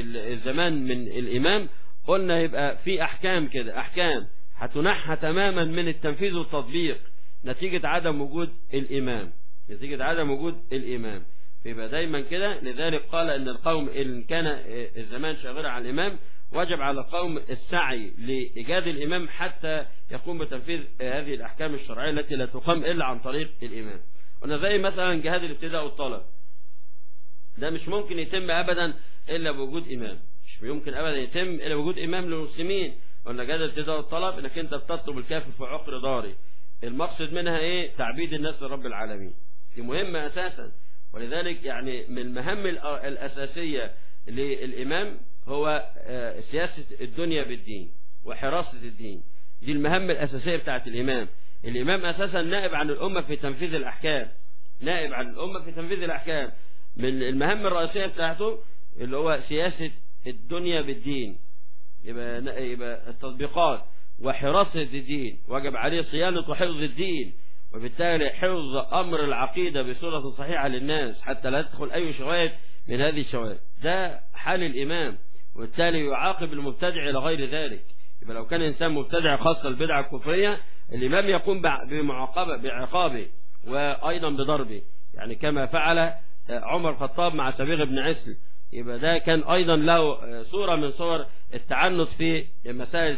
الزمان من الامام قلنا يبقى في احكام كده احكام هتنحى تماما من التنفيذ والتطبيق نتيجة عدم وجود الامام نتيجة عدم وجود الامام فيبقى دايما كده لذلك قال ان القوم ان كان الزمان شاغلا على الامام وجب على القوم السعي لإيجاد الإمام حتى يقوم بتنفيذ هذه الأحكام الشرعية التي لا تقام إلا عن طريق الإمام قلنا زي مثلا جهاد الابتداء والطلب ده مش ممكن يتم أبدا إلا بوجود إمام مش يمكن أبدا يتم إلا بوجود إمام للمسلمين قلنا جهاد الابتداء والطلب إنك أنت بتطلب الكافر في عقر داري المقصد منها إيه تعبيد الناس لرب العالمين دي مهمة أساسا ولذلك يعني من المهام الأساسية للإمام هو سياسة الدنيا بالدين وحراسة الدين دي المهمة الأساسية بتاعت الإمام الإمام أساسا نائب عن الأمة في تنفيذ الأحكام نائب عن الأمة في تنفيذ الأحكام من المهام الرئيسية بتاعته اللي هو سياسة الدنيا بالدين يبقى, يبقى التطبيقات وحراسة الدين وجب عليه صيانة وحفظ الدين وبالتالي حفظ أمر العقيدة بصورة صحيحة للناس حتى لا تدخل أي شواهد من هذه الشواهد ده حال الإمام وبالتالي يعاقب المبتدع إلى غير ذلك يبقى لو كان إنسان مبتدع خاصة البدعة الكفرية الإمام يقوم بمعاقبة بعقابه وأيضا بضربه يعني كما فعل عمر الخطاب مع سبيغ بن عسل يبقى ده كان أيضا له صورة من صور التعنت في مسائل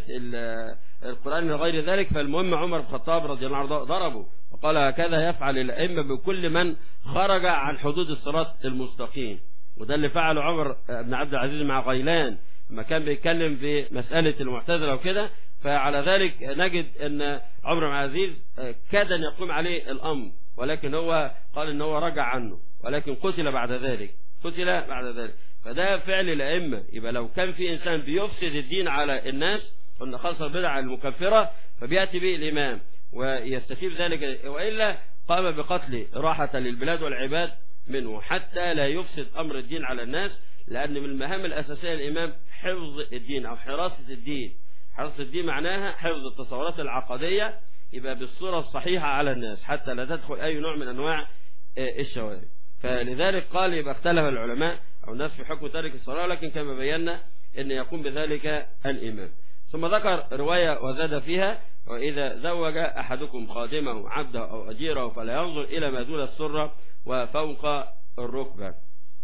القرآن وغير ذلك فالمهم عمر بن الخطاب رضي الله عنه ضربه وقال هكذا يفعل الأئمة بكل من خرج عن حدود الصراط المستقيم وده اللي فعله عمر بن عبد العزيز مع غيلان لما كان بيتكلم في مسألة المعتزلة وكده فعلى ذلك نجد أن عمر بن العزيز كاد أن يقوم عليه الأمر ولكن هو قال أن هو رجع عنه ولكن قتل بعد ذلك قتل بعد ذلك فده فعل الأئمة يبقى لو كان في إنسان بيفسد الدين على الناس قلنا خاصة البدع المكفرة فبيأتي به الإمام ويستفيد ذلك وإلا قام بقتل راحة للبلاد والعباد منه حتى لا يفسد أمر الدين على الناس لأن من المهام الأساسية للإمام حفظ الدين أو حراسة الدين حراسة الدين معناها حفظ التصورات العقدية يبقى بالصورة الصحيحة على الناس حتى لا تدخل أي نوع من أنواع الشوائب فلذلك قال يبقى اختلف العلماء أو الناس في حكم تارك الصلاة لكن كما بينا أن يقوم بذلك الإمام ثم ذكر رواية وزاد فيها وإذا زوج أحدكم خادمه عبده أو أجيره فلا ينظر إلى ما دون السرة وفوق الركبة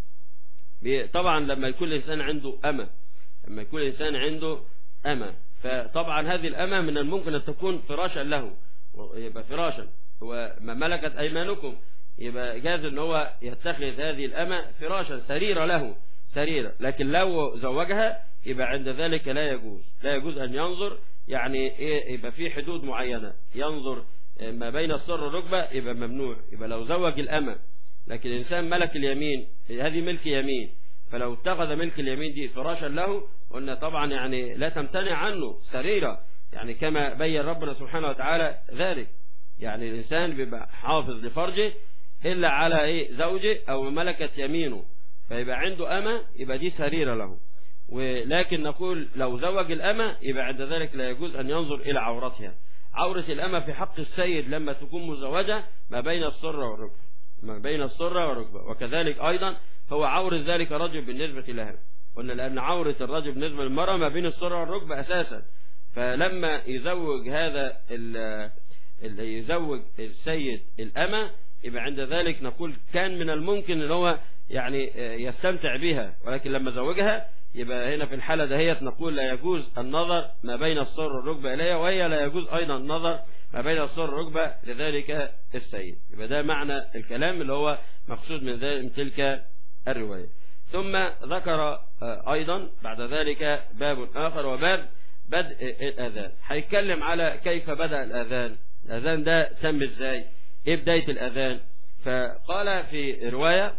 طبعا لما يكون الإنسان عنده أمة لما يكون الإنسان عنده أمة فطبعا هذه الأمة من الممكن أن تكون فراشا له يبقى فراشا وما ملكت أيمانكم يبقى جاز أن هو يتخذ هذه الأمة فراشا سريرة له سريرة لكن لو زوجها يبقى عند ذلك لا يجوز لا يجوز أن ينظر يعني إيه يبقى في حدود معينة ينظر ما بين السر والركبة يبقى ممنوع يبقى لو زوج الأمة لكن الإنسان ملك اليمين هذه ملك يمين فلو اتخذ ملك اليمين دي فراشا له قلنا طبعا يعني لا تمتنع عنه سريرة يعني كما بين ربنا سبحانه وتعالى ذلك يعني الإنسان بيبقى حافظ لفرجه إلا على إيه زوجه أو ملكة يمينه فيبقى عنده أمة يبقى دي سريرة له ولكن نقول لو زوج الأمة يبقى عند ذلك لا يجوز أن ينظر إلى عورتها عورة الأمة في حق السيد لما تكون مزوجة ما بين السرة والركبة ما بين السرة والركبة وكذلك أيضا هو عورة ذلك رجل بالنسبة لها قلنا لأن عورة الرجل بالنسبة للمرأة ما بين السرة والركبة أساسا فلما يزوج هذا اللي يزوج السيد الأمة يبقى عند ذلك نقول كان من الممكن ان هو يعني يستمتع بها ولكن لما زوجها يبقى هنا في الحالة دهيت نقول لا يجوز النظر ما بين السر والركبة إليها وهي لا يجوز أيضا النظر ما بين السر والركبة لذلك السيد يبقى ده معنى الكلام اللي هو مقصود من, ذلك من تلك الرواية ثم ذكر أيضا بعد ذلك باب آخر وباب بدء الأذان هيتكلم على كيف بدأ الأذان الأذان ده تم إزاي إيه بداية الأذان فقال في رواية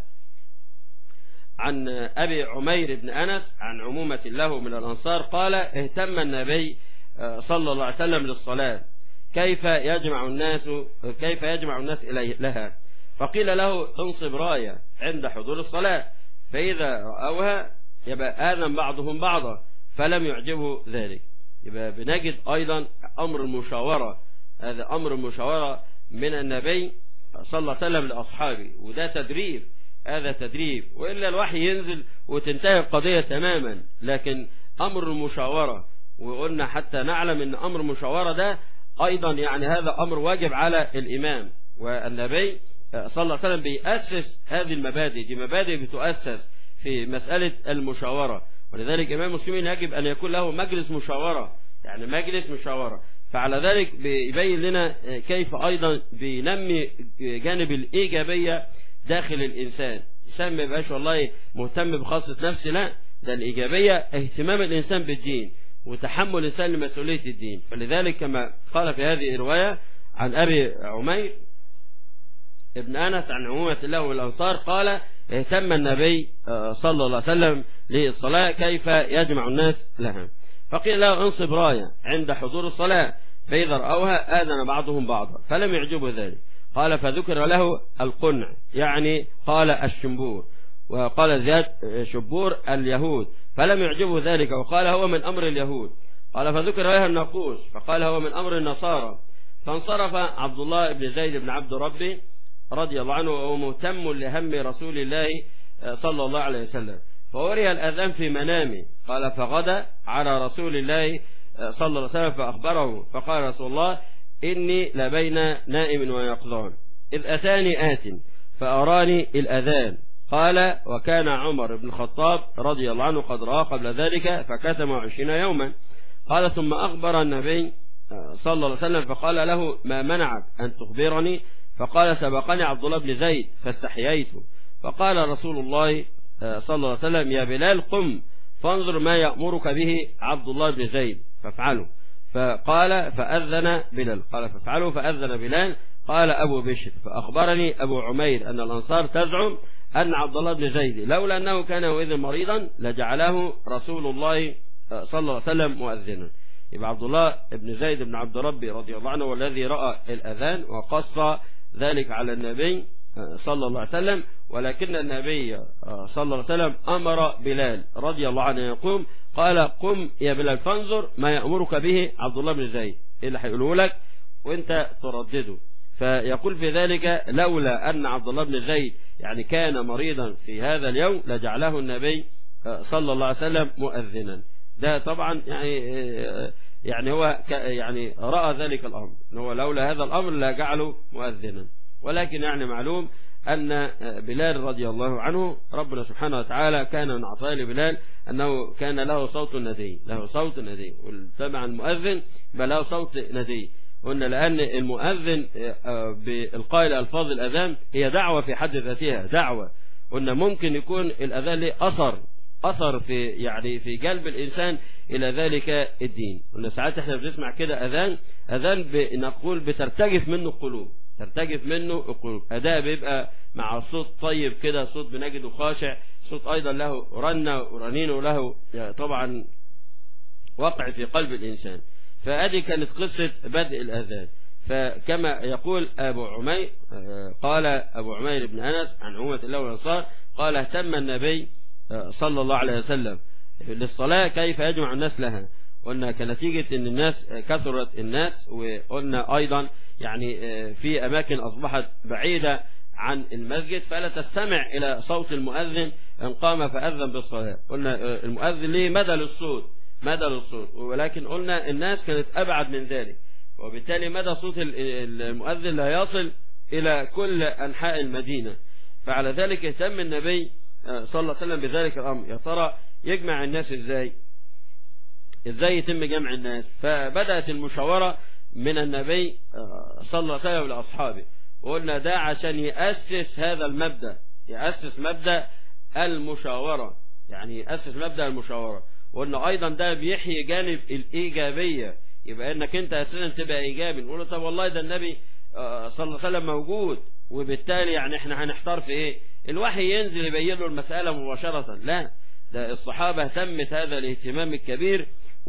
عن أبي عمير بن أنس عن عمومة له من الأنصار قال اهتم النبي صلى الله عليه وسلم للصلاة كيف يجمع الناس كيف يجمع الناس إليه لها فقيل له انصب راية عند حضور الصلاة فإذا رأوها يبقى آذن بعضهم بعضا فلم يعجبه ذلك يبقى بنجد أيضا أمر المشاورة هذا أمر المشاورة من النبي صلى الله عليه وسلم لأصحابه وده تدريب هذا تدريب وإلا الوحي ينزل وتنتهي القضية تماما لكن أمر المشاورة وقلنا حتى نعلم أن أمر المشاورة ده أيضا يعني هذا أمر واجب على الإمام والنبي صلى الله عليه وسلم بيأسس هذه المبادئ دي مبادئ بتؤسس في مسألة المشاورة ولذلك إمام المسلمين يجب أن يكون له مجلس مشاورة يعني مجلس مشاورة فعلى ذلك بيبين لنا كيف أيضا بينمي جانب الإيجابية داخل الإنسان الإنسان ما يبقاش والله مهتم بخاصة نفسه لا ده الإيجابية اهتمام الإنسان بالدين وتحمل الإنسان لمسؤولية الدين فلذلك كما قال في هذه الرواية عن أبي عمير ابن أنس عن عمومة الله والأنصار قال اهتم النبي صلى الله عليه وسلم للصلاة كيف يجمع الناس لها فقيل له انصب راية عند حضور الصلاة فإذا رأوها آذن بعضهم بعضا فلم يعجبه ذلك قال فذكر له القنع يعني قال الشنبور وقال زياد شبور اليهود فلم يعجبه ذلك وقال هو من أمر اليهود قال فذكر له الناقوس فقال هو من أمر النصارى فانصرف عبد الله بن زيد بن عبد ربي رضي الله عنه وهو مهتم لهم رسول الله صلى الله عليه وسلم فوري الأذان في منامه قال فغدا على رسول الله صلى الله عليه وسلم فأخبره فقال رسول الله إني لبين نائم ويقظان إذ أتاني آت فأراني الأذان قال وكان عمر بن الخطاب رضي الله عنه قد رأى قبل ذلك فكتم عشرين يوما قال ثم أخبر النبي صلى الله عليه وسلم فقال له ما منعك أن تخبرني فقال سبقني عبد الله بن زيد فاستحييت فقال رسول الله صلى الله عليه وسلم يا بلال قم فانظر ما يأمرك به عبد الله بن زيد فافعله فقال فأذن بلال قال فافعله فأذن بلال قال أبو بشر فأخبرني أبو عمير أن الأنصار تزعم أن عبد الله بن زيد لولا أنه كان يومئذ مريضا لجعله رسول الله صلى الله عليه وسلم مؤذنا يبقى عبد الله بن زيد بن عبد ربي رضي الله عنه والذي رأى الأذان وقص ذلك على النبي صلى الله عليه وسلم ولكن النبي صلى الله عليه وسلم أمر بلال رضي الله عنه يقوم قال قم يا بلال فانظر ما يأمرك به عبد الله بن زيد إيه اللي هيقوله لك وانت تردده فيقول في ذلك لولا أن عبد الله بن زيد يعني كان مريضا في هذا اليوم لجعله النبي صلى الله عليه وسلم مؤذنا ده طبعا يعني يعني هو يعني رأى ذلك الأمر هو لولا هذا الأمر لجعله مؤذنا ولكن يعني معلوم أن بلال رضي الله عنه ربنا سبحانه وتعالى كان من عطاء لبلال أنه كان له صوت ندي له صوت ندي والتبع المؤذن بل له صوت ندي قلنا لأن المؤذن بالقائل ألفاظ الأذان هي دعوة في حد ذاتها دعوة قلنا ممكن يكون الأذان له أثر أثر في يعني في قلب الإنسان إلى ذلك الدين قلنا ساعات احنا بنسمع كده أذان أذان نقول بترتجف منه القلوب ترتجف منه القلوب أداء بيبقى مع صوت طيب كده صوت بنجده خاشع صوت أيضا له رنة ورنين له طبعا وقع في قلب الإنسان فأدي كانت قصة بدء الأذان فكما يقول أبو عمير قال أبو عمير بن أنس عن عمومة الله والأنصار قال اهتم النبي صلى الله عليه وسلم للصلاة كيف يجمع الناس لها قلنا كنتيجة ان الناس كثرت الناس وقلنا ايضا يعني في اماكن اصبحت بعيدة عن المسجد فلا تستمع الى صوت المؤذن ان قام فاذن بالصلاة قلنا المؤذن ليه مدى للصوت مدى للصوت ولكن قلنا الناس كانت ابعد من ذلك وبالتالي مدى صوت المؤذن لا يصل الى كل انحاء المدينة فعلى ذلك اهتم النبي صلى الله عليه وسلم بذلك الامر يا ترى يجمع الناس ازاي ازاي يتم جمع الناس فبدأت المشاورة من النبي صلى الله عليه وسلم لأصحابه وقلنا ده عشان يأسس هذا المبدأ يأسس مبدأ المشاورة يعني يأسس مبدأ المشاورة وقلنا أيضا ده بيحيي جانب الإيجابية يبقى إنك أنت أساسا تبقى إيجابي نقول طب والله ده النبي صلى الله عليه وسلم موجود وبالتالي يعني احنا هنحتار في ايه الوحي ينزل يبين له المسألة مباشرة لا ده الصحابة اهتمت هذا الاهتمام الكبير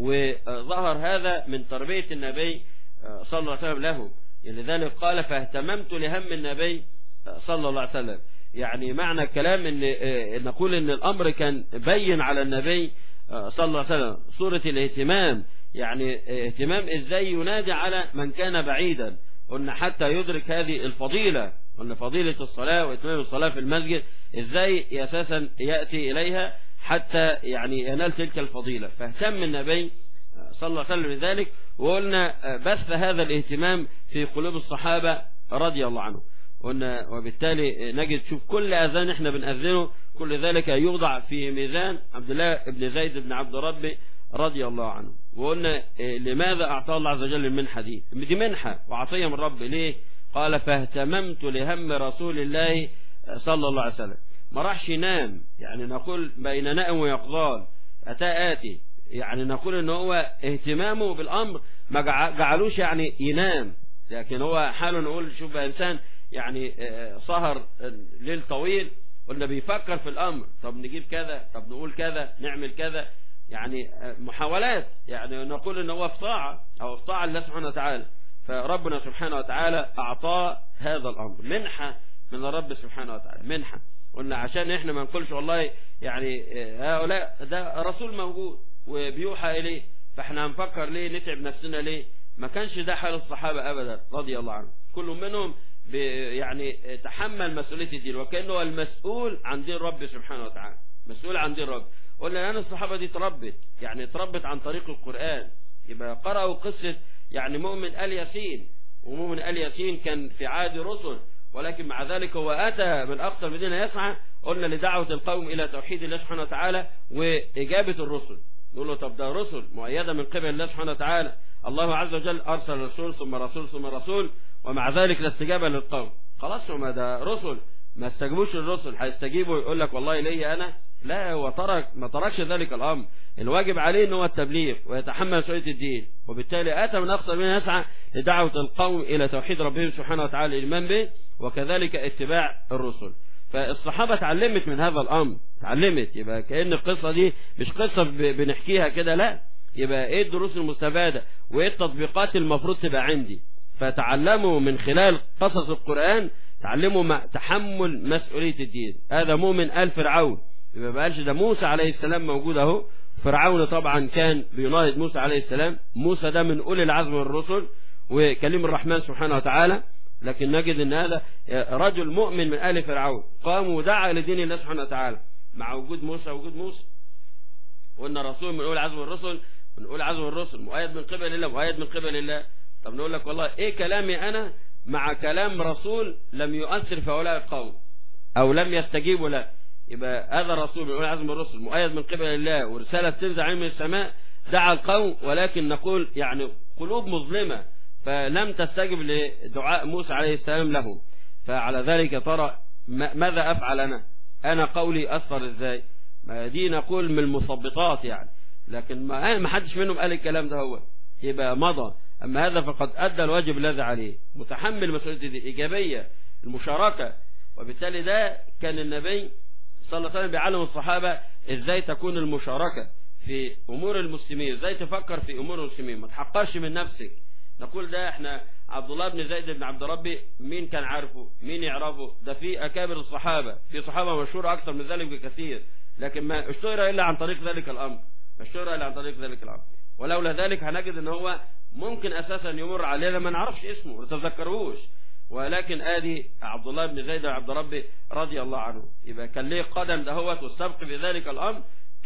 وظهر هذا من تربية النبي صلى الله عليه وسلم لهم لذلك قال فاهتممت لهم النبي صلى الله عليه وسلم يعني معنى الكلام ان نقول ان الامر كان بين على النبي صلى الله عليه وسلم صورة الاهتمام يعني اهتمام ازاي ينادي على من كان بعيدا قلنا حتى يدرك هذه الفضيلة قلنا فضيلة الصلاة واتمام الصلاة في المسجد ازاي اساسا يأتي اليها حتى يعني ينال تلك الفضيلة فاهتم النبي صلى الله عليه وسلم لذلك وقلنا بث هذا الاهتمام في قلوب الصحابة رضي الله عنهم قلنا وبالتالي نجد شوف كل أذان احنا بنأذنه كل ذلك يوضع في ميزان عبد الله بن زيد بن عبد ربي رضي الله عنه وقلنا لماذا أعطاه الله عز وجل المنحة دي دي منحة وعطية من رب ليه قال فاهتممت لهم رسول الله صلى الله عليه وسلم ما راحش ينام يعني نقول بين نائم ويقظان أتى آتي يعني نقول ان هو اهتمامه بالأمر ما جعلوش يعني ينام لكن هو حاله نقول شوف إنسان يعني سهر ليل طويل قلنا بيفكر في الأمر طب نجيب كذا طب نقول كذا نعمل كذا يعني محاولات يعني نقول ان هو في طاعة او في طاعة الله سبحانه وتعالى فربنا سبحانه وتعالى أعطاه هذا الأمر منحة من الرب سبحانه وتعالى منحة قلنا عشان احنا ما نقولش والله يعني هؤلاء ده رسول موجود وبيوحى إليه فاحنا هنفكر ليه نتعب نفسنا ليه ما كانش ده حال الصحابة أبدا رضي الله عنهم كل منهم يعني تحمل مسؤولية الدين وكأنه المسؤول عن دين رب سبحانه وتعالى مسؤول عن دين رب قلنا أن الصحابة دي تربت يعني تربت عن طريق القرآن يبقى قرأوا قصة يعني مؤمن آل ياسين ومؤمن آل ياسين كان في عهد رسل ولكن مع ذلك هو أتى من أقصى المدينة يسعى قلنا لدعوة القوم إلى توحيد الله سبحانه وتعالى وإجابة الرسل نقول له طب ده رسل مؤيدة من قبل الله سبحانه وتعالى الله عز وجل أرسل رسول ثم رسول ثم رسول ومع ذلك لا استجابة للقوم خلاص ما ده رسل ما استجابوش الرسل هيستجيبوا يقول لك والله لي أنا لا هو ترك ما تركش ذلك الأمر الواجب عليه ان هو التبليغ ويتحمل مسؤولية الدين وبالتالي أتى من أقصى من يسعى لدعوة القوم إلى توحيد ربهم سبحانه وتعالى الإيمان به وكذلك اتباع الرسل فالصحابة اتعلمت من هذا الأمر اتعلمت يبقى كأن القصة دي مش قصة بنحكيها كده لا يبقى ايه الدروس المستفادة وايه التطبيقات المفروض تبقى عندي فتعلموا من خلال قصص القرآن تعلموا تحمل مسؤولية الدين هذا مؤمن آل فرعون يبقى بقالش ده موسى عليه السلام موجود اهو فرعون طبعا كان بيناهض موسى عليه السلام موسى ده من أولي العزم من الرسل وكلم الرحمن سبحانه وتعالى لكن نجد ان هذا رجل مؤمن من آل فرعون قام ودعا لدين الله سبحانه وتعالى مع وجود موسى وجود موسى قلنا رسول من أولي العزم من الرسل من أولي العزم من الرسل مؤيد من قبل الله مؤيد من قبل الله طب نقول لك والله ايه كلامي انا مع كلام رسول لم يؤثر في هؤلاء القوم او لم يستجيبوا له يبقى هذا الرسول من عزم الرسل مؤيد من قبل الله ورسالة تنزل عليه من السماء دعا القوم ولكن نقول يعني قلوب مظلمة فلم تستجب لدعاء موسى عليه السلام له فعلى ذلك ترى ماذا أفعل أنا أنا قولي أثر إزاي ما دي نقول من المثبطات يعني لكن ما حدش منهم قال الكلام ده هو يبقى مضى أما هذا فقد أدى الواجب الذي عليه متحمل مسؤولية دي الإيجابية المشاركة وبالتالي ده كان النبي صلى الله عليه وسلم بيعلم الصحابة ازاي تكون المشاركة في امور المسلمين ازاي تفكر في امور المسلمين ما تحقرش من نفسك نقول ده احنا عبد الله بن زيد بن عبد ربي مين كان عارفه مين يعرفه ده في اكابر الصحابة في صحابة مشهورة اكثر من ذلك بكثير لكن ما اشتهر الا عن طريق ذلك الامر ما اشتهر الا عن طريق ذلك الامر ولولا ذلك هنجد ان هو ممكن اساسا يمر علينا ما نعرفش اسمه ما نتذكروش ولكن ادي عبد الله بن زيد عبد ربي رضي الله عنه يبقى كان ليه قدم دهوت والسبق في ذلك الامر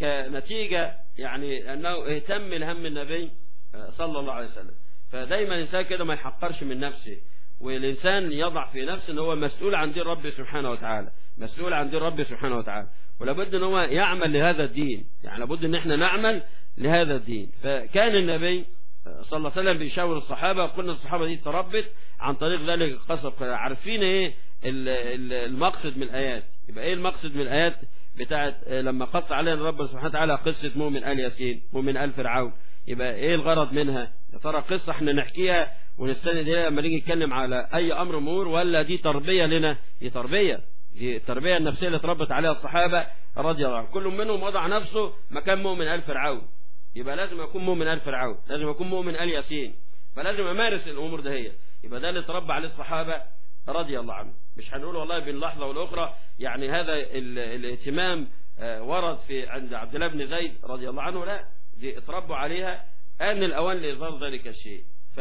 كنتيجة يعني انه اهتم لهم النبي صلى الله عليه وسلم فدايما الانسان كده ما يحقرش من نفسه والانسان يضع في نفسه ان هو مسؤول عن دين ربه سبحانه وتعالى مسؤول عن دين ربه سبحانه وتعالى ولابد ان هو يعمل لهذا الدين يعني لابد ان احنا نعمل لهذا الدين فكان النبي صلى الله عليه وسلم بيشاور الصحابة وقلنا الصحابة دي تربت عن طريق ذلك القصص عارفين ايه المقصد من الآيات يبقى ايه المقصد من الآيات بتاعت لما قص علينا رب سبحانه وتعالى قصة مؤمن آل ياسين مؤمن آل فرعون يبقى ايه الغرض منها يا ترى قصة احنا نحكيها ونستند اليها لما نيجي نتكلم على اي امر امور ولا دي تربية لنا دي تربية دي التربية النفسية اللي تربت عليها الصحابة رضي الله عنهم كل منهم وضع نفسه مكان مؤمن آل فرعون يبقى لازم يكون مؤمن آل فرعون لازم يكون مؤمن آل ياسين فلازم أمارس الأمور ده هي يبقى ده اللي تربى عليه الصحابة رضي الله عنهم مش هنقول والله بين لحظة والأخرى يعني هذا ال الاهتمام ورد في عند عبد الله بن زيد رضي الله عنه لا دي اتربوا عليها آن الأوان لإظهار ذلك الشيء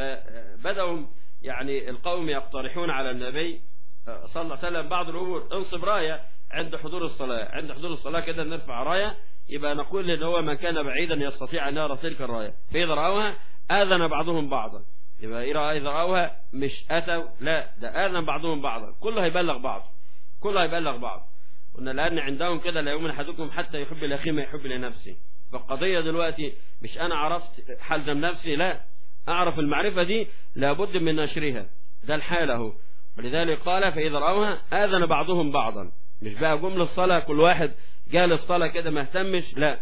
فبدأوا يعني القوم يقترحون على النبي صلى الله عليه وسلم بعض الأمور انصب راية عند حضور الصلاة عند حضور الصلاة كده نرفع راية يبقى نقول ان هو من كان بعيدا يستطيع ان يرى تلك الرايه فاذا راوها اذن بعضهم بعضا يبقى اذا راوها مش اتوا لا ده اذن بعضهم بعضا كله هيبلغ بعض كله هيبلغ بعض قلنا لان عندهم كده لا يؤمن احدكم حتى يحب لاخيه ما يحب لنفسه فالقضيه دلوقتي مش انا عرفت حال نفسي لا اعرف المعرفه دي لابد من نشرها ده الحال اهو ولذلك قال فاذا راوها اذن بعضهم بعضا مش بقى جمله الصلاه كل واحد جاء للصلاة كده ما اهتمش لا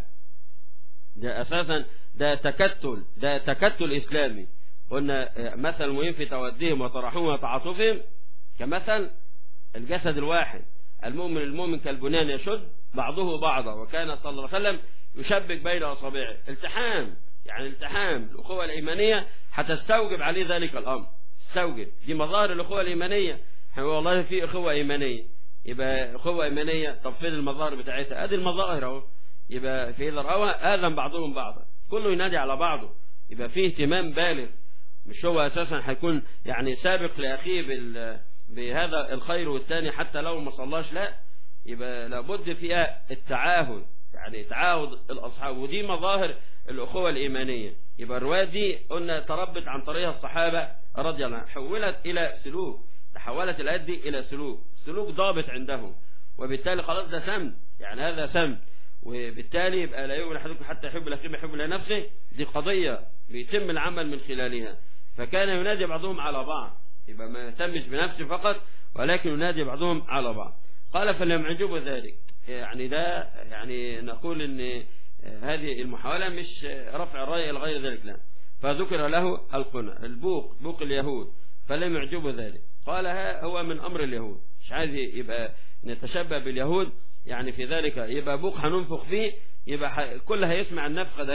ده أساسا ده تكتل ده تكتل إسلامي قلنا مثل المهم في توديهم وتراحمهم وتعاطفهم كمثل الجسد الواحد المؤمن المؤمن كالبنيان يشد بعضه بعضا وكان صلى الله عليه وسلم يشبك بين أصابعه التحام يعني التحام الأخوة الإيمانية هتستوجب عليه ذلك الأمر تستوجب دي مظاهر الأخوة الإيمانية والله في أخوة إيمانية يبقى أخوة إيمانية طب فين المظاهر بتاعتها ادي المظاهر اهو يبقى في إذا رأوها آذن بعضهم بعضا كله ينادي على بعضه يبقى فيه اهتمام بالغ مش هو أساسا هيكون يعني سابق لأخيه بال بهذا الخير والتاني حتى لو ما صلاش لا يبقى لابد فيها التعاهد يعني تعاهد الأصحاب ودي مظاهر الأخوة الإيمانية يبقى الرواية دي قلنا تربت عن طريقها الصحابة رضي الله عنهم حولت إلى سلوك تحولت الآيات دي إلى سلوك سلوك ضابط عندهم وبالتالي خلاص ده سم يعني هذا سم وبالتالي يبقى لا يؤمن أحدكم حتى يحب الأخير ما يحب لنفسه دي قضية بيتم العمل من خلالها فكان ينادي بعضهم على بعض يبقى ما يهتمش بنفسه فقط ولكن ينادي بعضهم على بعض قال فلم يعجبه ذلك يعني ده يعني نقول ان هذه المحاولة مش رفع الراية إلى غير ذلك لا فذكر له القنا البوق بوق اليهود فلم يعجبه ذلك قال ها هو من أمر اليهود مش عايز يبقى نتشبه باليهود يعني في ذلك يبقى بوق هننفخ فيه يبقى كل هيسمع النفخة ديت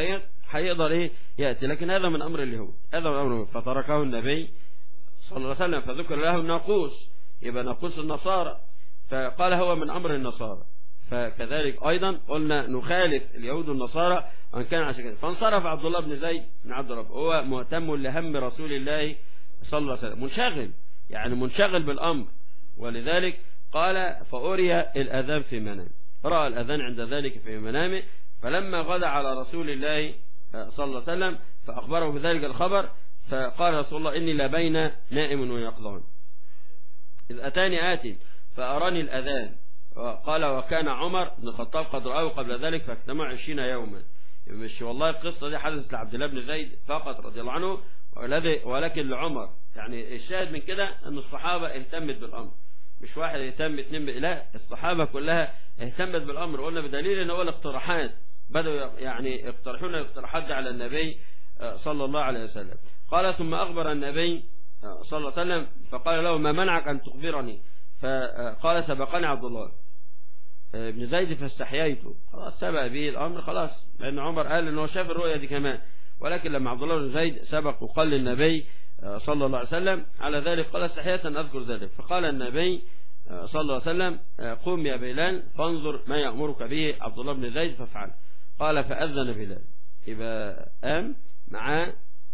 هيقدر ايه ياتي لكن هذا من امر اليهود هذا من امر اليهود فتركه النبي صلى الله عليه وسلم فذكر له الناقوس يبقى ناقوس النصارى فقال هو من امر النصارى فكذلك ايضا قلنا نخالف اليهود والنصارى وان كان عشان كده فانصرف عبد الله بن زيد بن عبد الرب هو مهتم لهم رسول الله صلى الله عليه وسلم منشغل يعني منشغل بالامر ولذلك قال فأري الأذان في منامه رأى الأذان عند ذلك في منامه فلما غدا على رسول الله صلى الله عليه وسلم فأخبره بذلك الخبر فقال رسول الله إني لبين نائم ويقظان إذ أتاني آت فأراني الأذان قال وكان عمر بن الخطاب قد رآه قبل ذلك فاجتمع عشرين يوما مش والله القصة دي حدثت لعبد الله بن زيد فقط رضي الله عنه ولكن لعمر يعني الشاهد من كده أن الصحابة اهتمت بالأمر مش واحد يهتم اتنين ب... لا الصحابة كلها اهتمت بالأمر قلنا بدليل ان هو الاقتراحات بدأوا يعني يقترحون الاقتراحات دي على النبي صلى الله عليه وسلم قال ثم أخبر النبي صلى الله عليه وسلم فقال له ما منعك أن تخبرني فقال سبقني عبد الله ابن زيد فاستحييت خلاص سبق به الأمر خلاص لأن عمر قال ان هو شاف الرؤيا دي كمان ولكن لما عبد الله بن زيد سبق وقال للنبي صلى الله عليه وسلم على ذلك قال استحياء أن أذكر ذلك فقال النبي صلى الله عليه وسلم قم يا بلال فانظر ما يأمرك به عبد الله بن زيد فافعل قال فأذن بلال يبقى قام معاه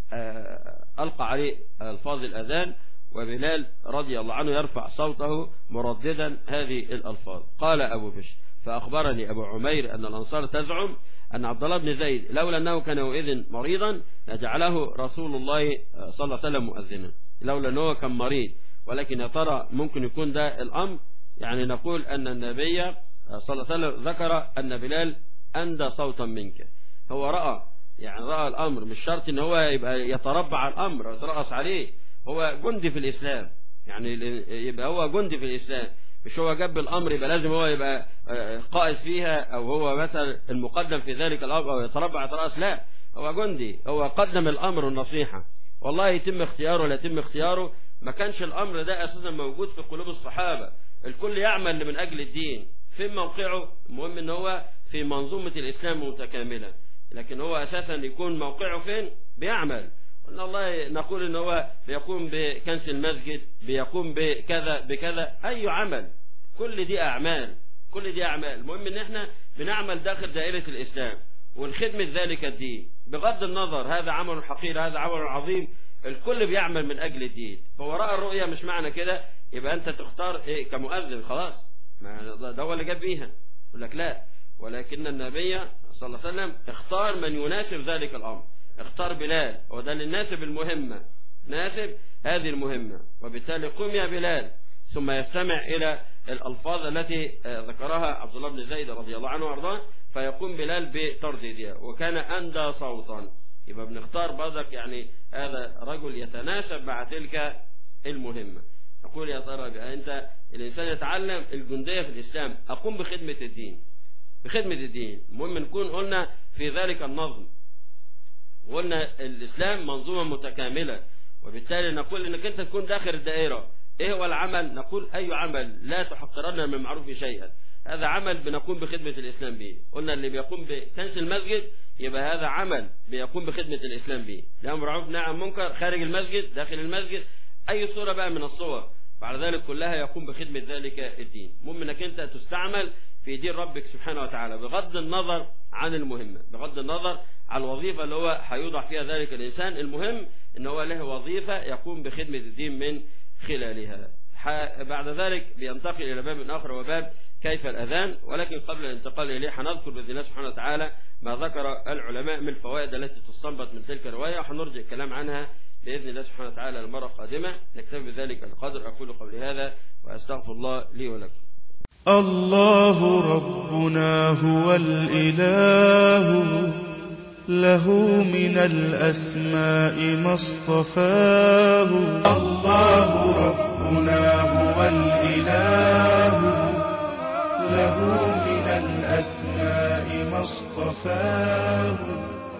ألقى عليه ألفاظ الأذان وبلال رضي الله عنه يرفع صوته مرددا هذه الألفاظ قال أبو بشر فأخبرني أبو عمير أن الأنصار تزعم أن عبد الله بن زيد لولا أنه كان يومئذ مريضا لجعله رسول الله صلى الله عليه وسلم مؤذنا لولا أنه كان مريض ولكن يا ترى ممكن يكون ده الأمر يعني نقول أن النبي صلى الله عليه وسلم ذكر أن بلال أندى صوتا منك هو رأى يعني رأى الأمر مش شرط أن هو يبقى يتربع على الأمر ويترأس عليه هو جندي في الإسلام يعني يبقى هو جندي في الإسلام مش هو جاب الامر يبقى لازم هو يبقى قائد فيها او هو مثلا المقدم في ذلك الامر او يتربع يتراس لا هو جندي هو قدم الامر والنصيحه والله يتم اختياره ولا يتم اختياره ما كانش الامر ده اساسا موجود في قلوب الصحابه الكل يعمل من اجل الدين فين موقعه المهم ان هو في منظومه الاسلام متكامله لكن هو اساسا يكون موقعه فين بيعمل ان الله نقول ان هو بيقوم بكنس المسجد بيقوم بكذا بكذا اي عمل كل دي اعمال كل دي اعمال المهم ان احنا بنعمل داخل دائره الاسلام والخدمة ذلك الدين بغض النظر هذا عمل حقير هذا عمل عظيم الكل بيعمل من اجل الدين فوراء الرؤية مش معنى كده يبقى انت تختار ايه كمؤذن خلاص ما ده هو اللي جاب بيها يقول لك لا ولكن النبي صلى الله عليه وسلم اختار من يناسب ذلك الامر اختار بلال وده اللي ناسب المهمة ناسب هذه المهمة وبالتالي قم يا بلال ثم يستمع إلى الألفاظ التي ذكرها عبد الله بن زيد رضي الله عنه وارضاه فيقوم بلال بترديدها وكان أندى صوتا يبقى بنختار برضك يعني هذا رجل يتناسب مع تلك المهمة نقول يا ترى أنت الإنسان يتعلم الجندية في الإسلام أقوم بخدمة الدين بخدمة الدين المهم نكون قلنا في ذلك النظم وقلنا الإسلام منظومة متكاملة وبالتالي نقول انك انت تكون داخل الدائرة ايه هو العمل نقول اي عمل لا تحقرن من المعروف شيئا هذا عمل بنقوم بخدمة الإسلام به قلنا اللي بيقوم بكنس المسجد يبقى هذا عمل بيقوم بخدمة الإسلام به الأمر معروف نعم منكر خارج المسجد داخل المسجد أي صورة بقى من الصور بعد ذلك كلها يقوم بخدمة ذلك الدين المهم انك انت تستعمل في دين ربك سبحانه وتعالى بغض النظر عن المهمة بغض النظر عن الوظيفة اللي هو هيوضع فيها ذلك الإنسان المهم ان هو له وظيفة يقوم بخدمة الدين من خلالها بعد ذلك بينتقل إلى باب آخر وباب كيف الأذان ولكن قبل الانتقال إليه هنذكر بإذن الله سبحانه وتعالى ما ذكر العلماء من الفوائد التي تستنبط من تلك الرواية وهنرجع الكلام عنها بإذن الله سبحانه وتعالى المرة القادمة نكتفي بذلك القدر أقول قولي هذا وأستغفر الله لي ولكم الله ربنا هو الإله له من الأسماء ما اصطفاه الله ربنا هو الإله له من الأسماء ما اصطفاه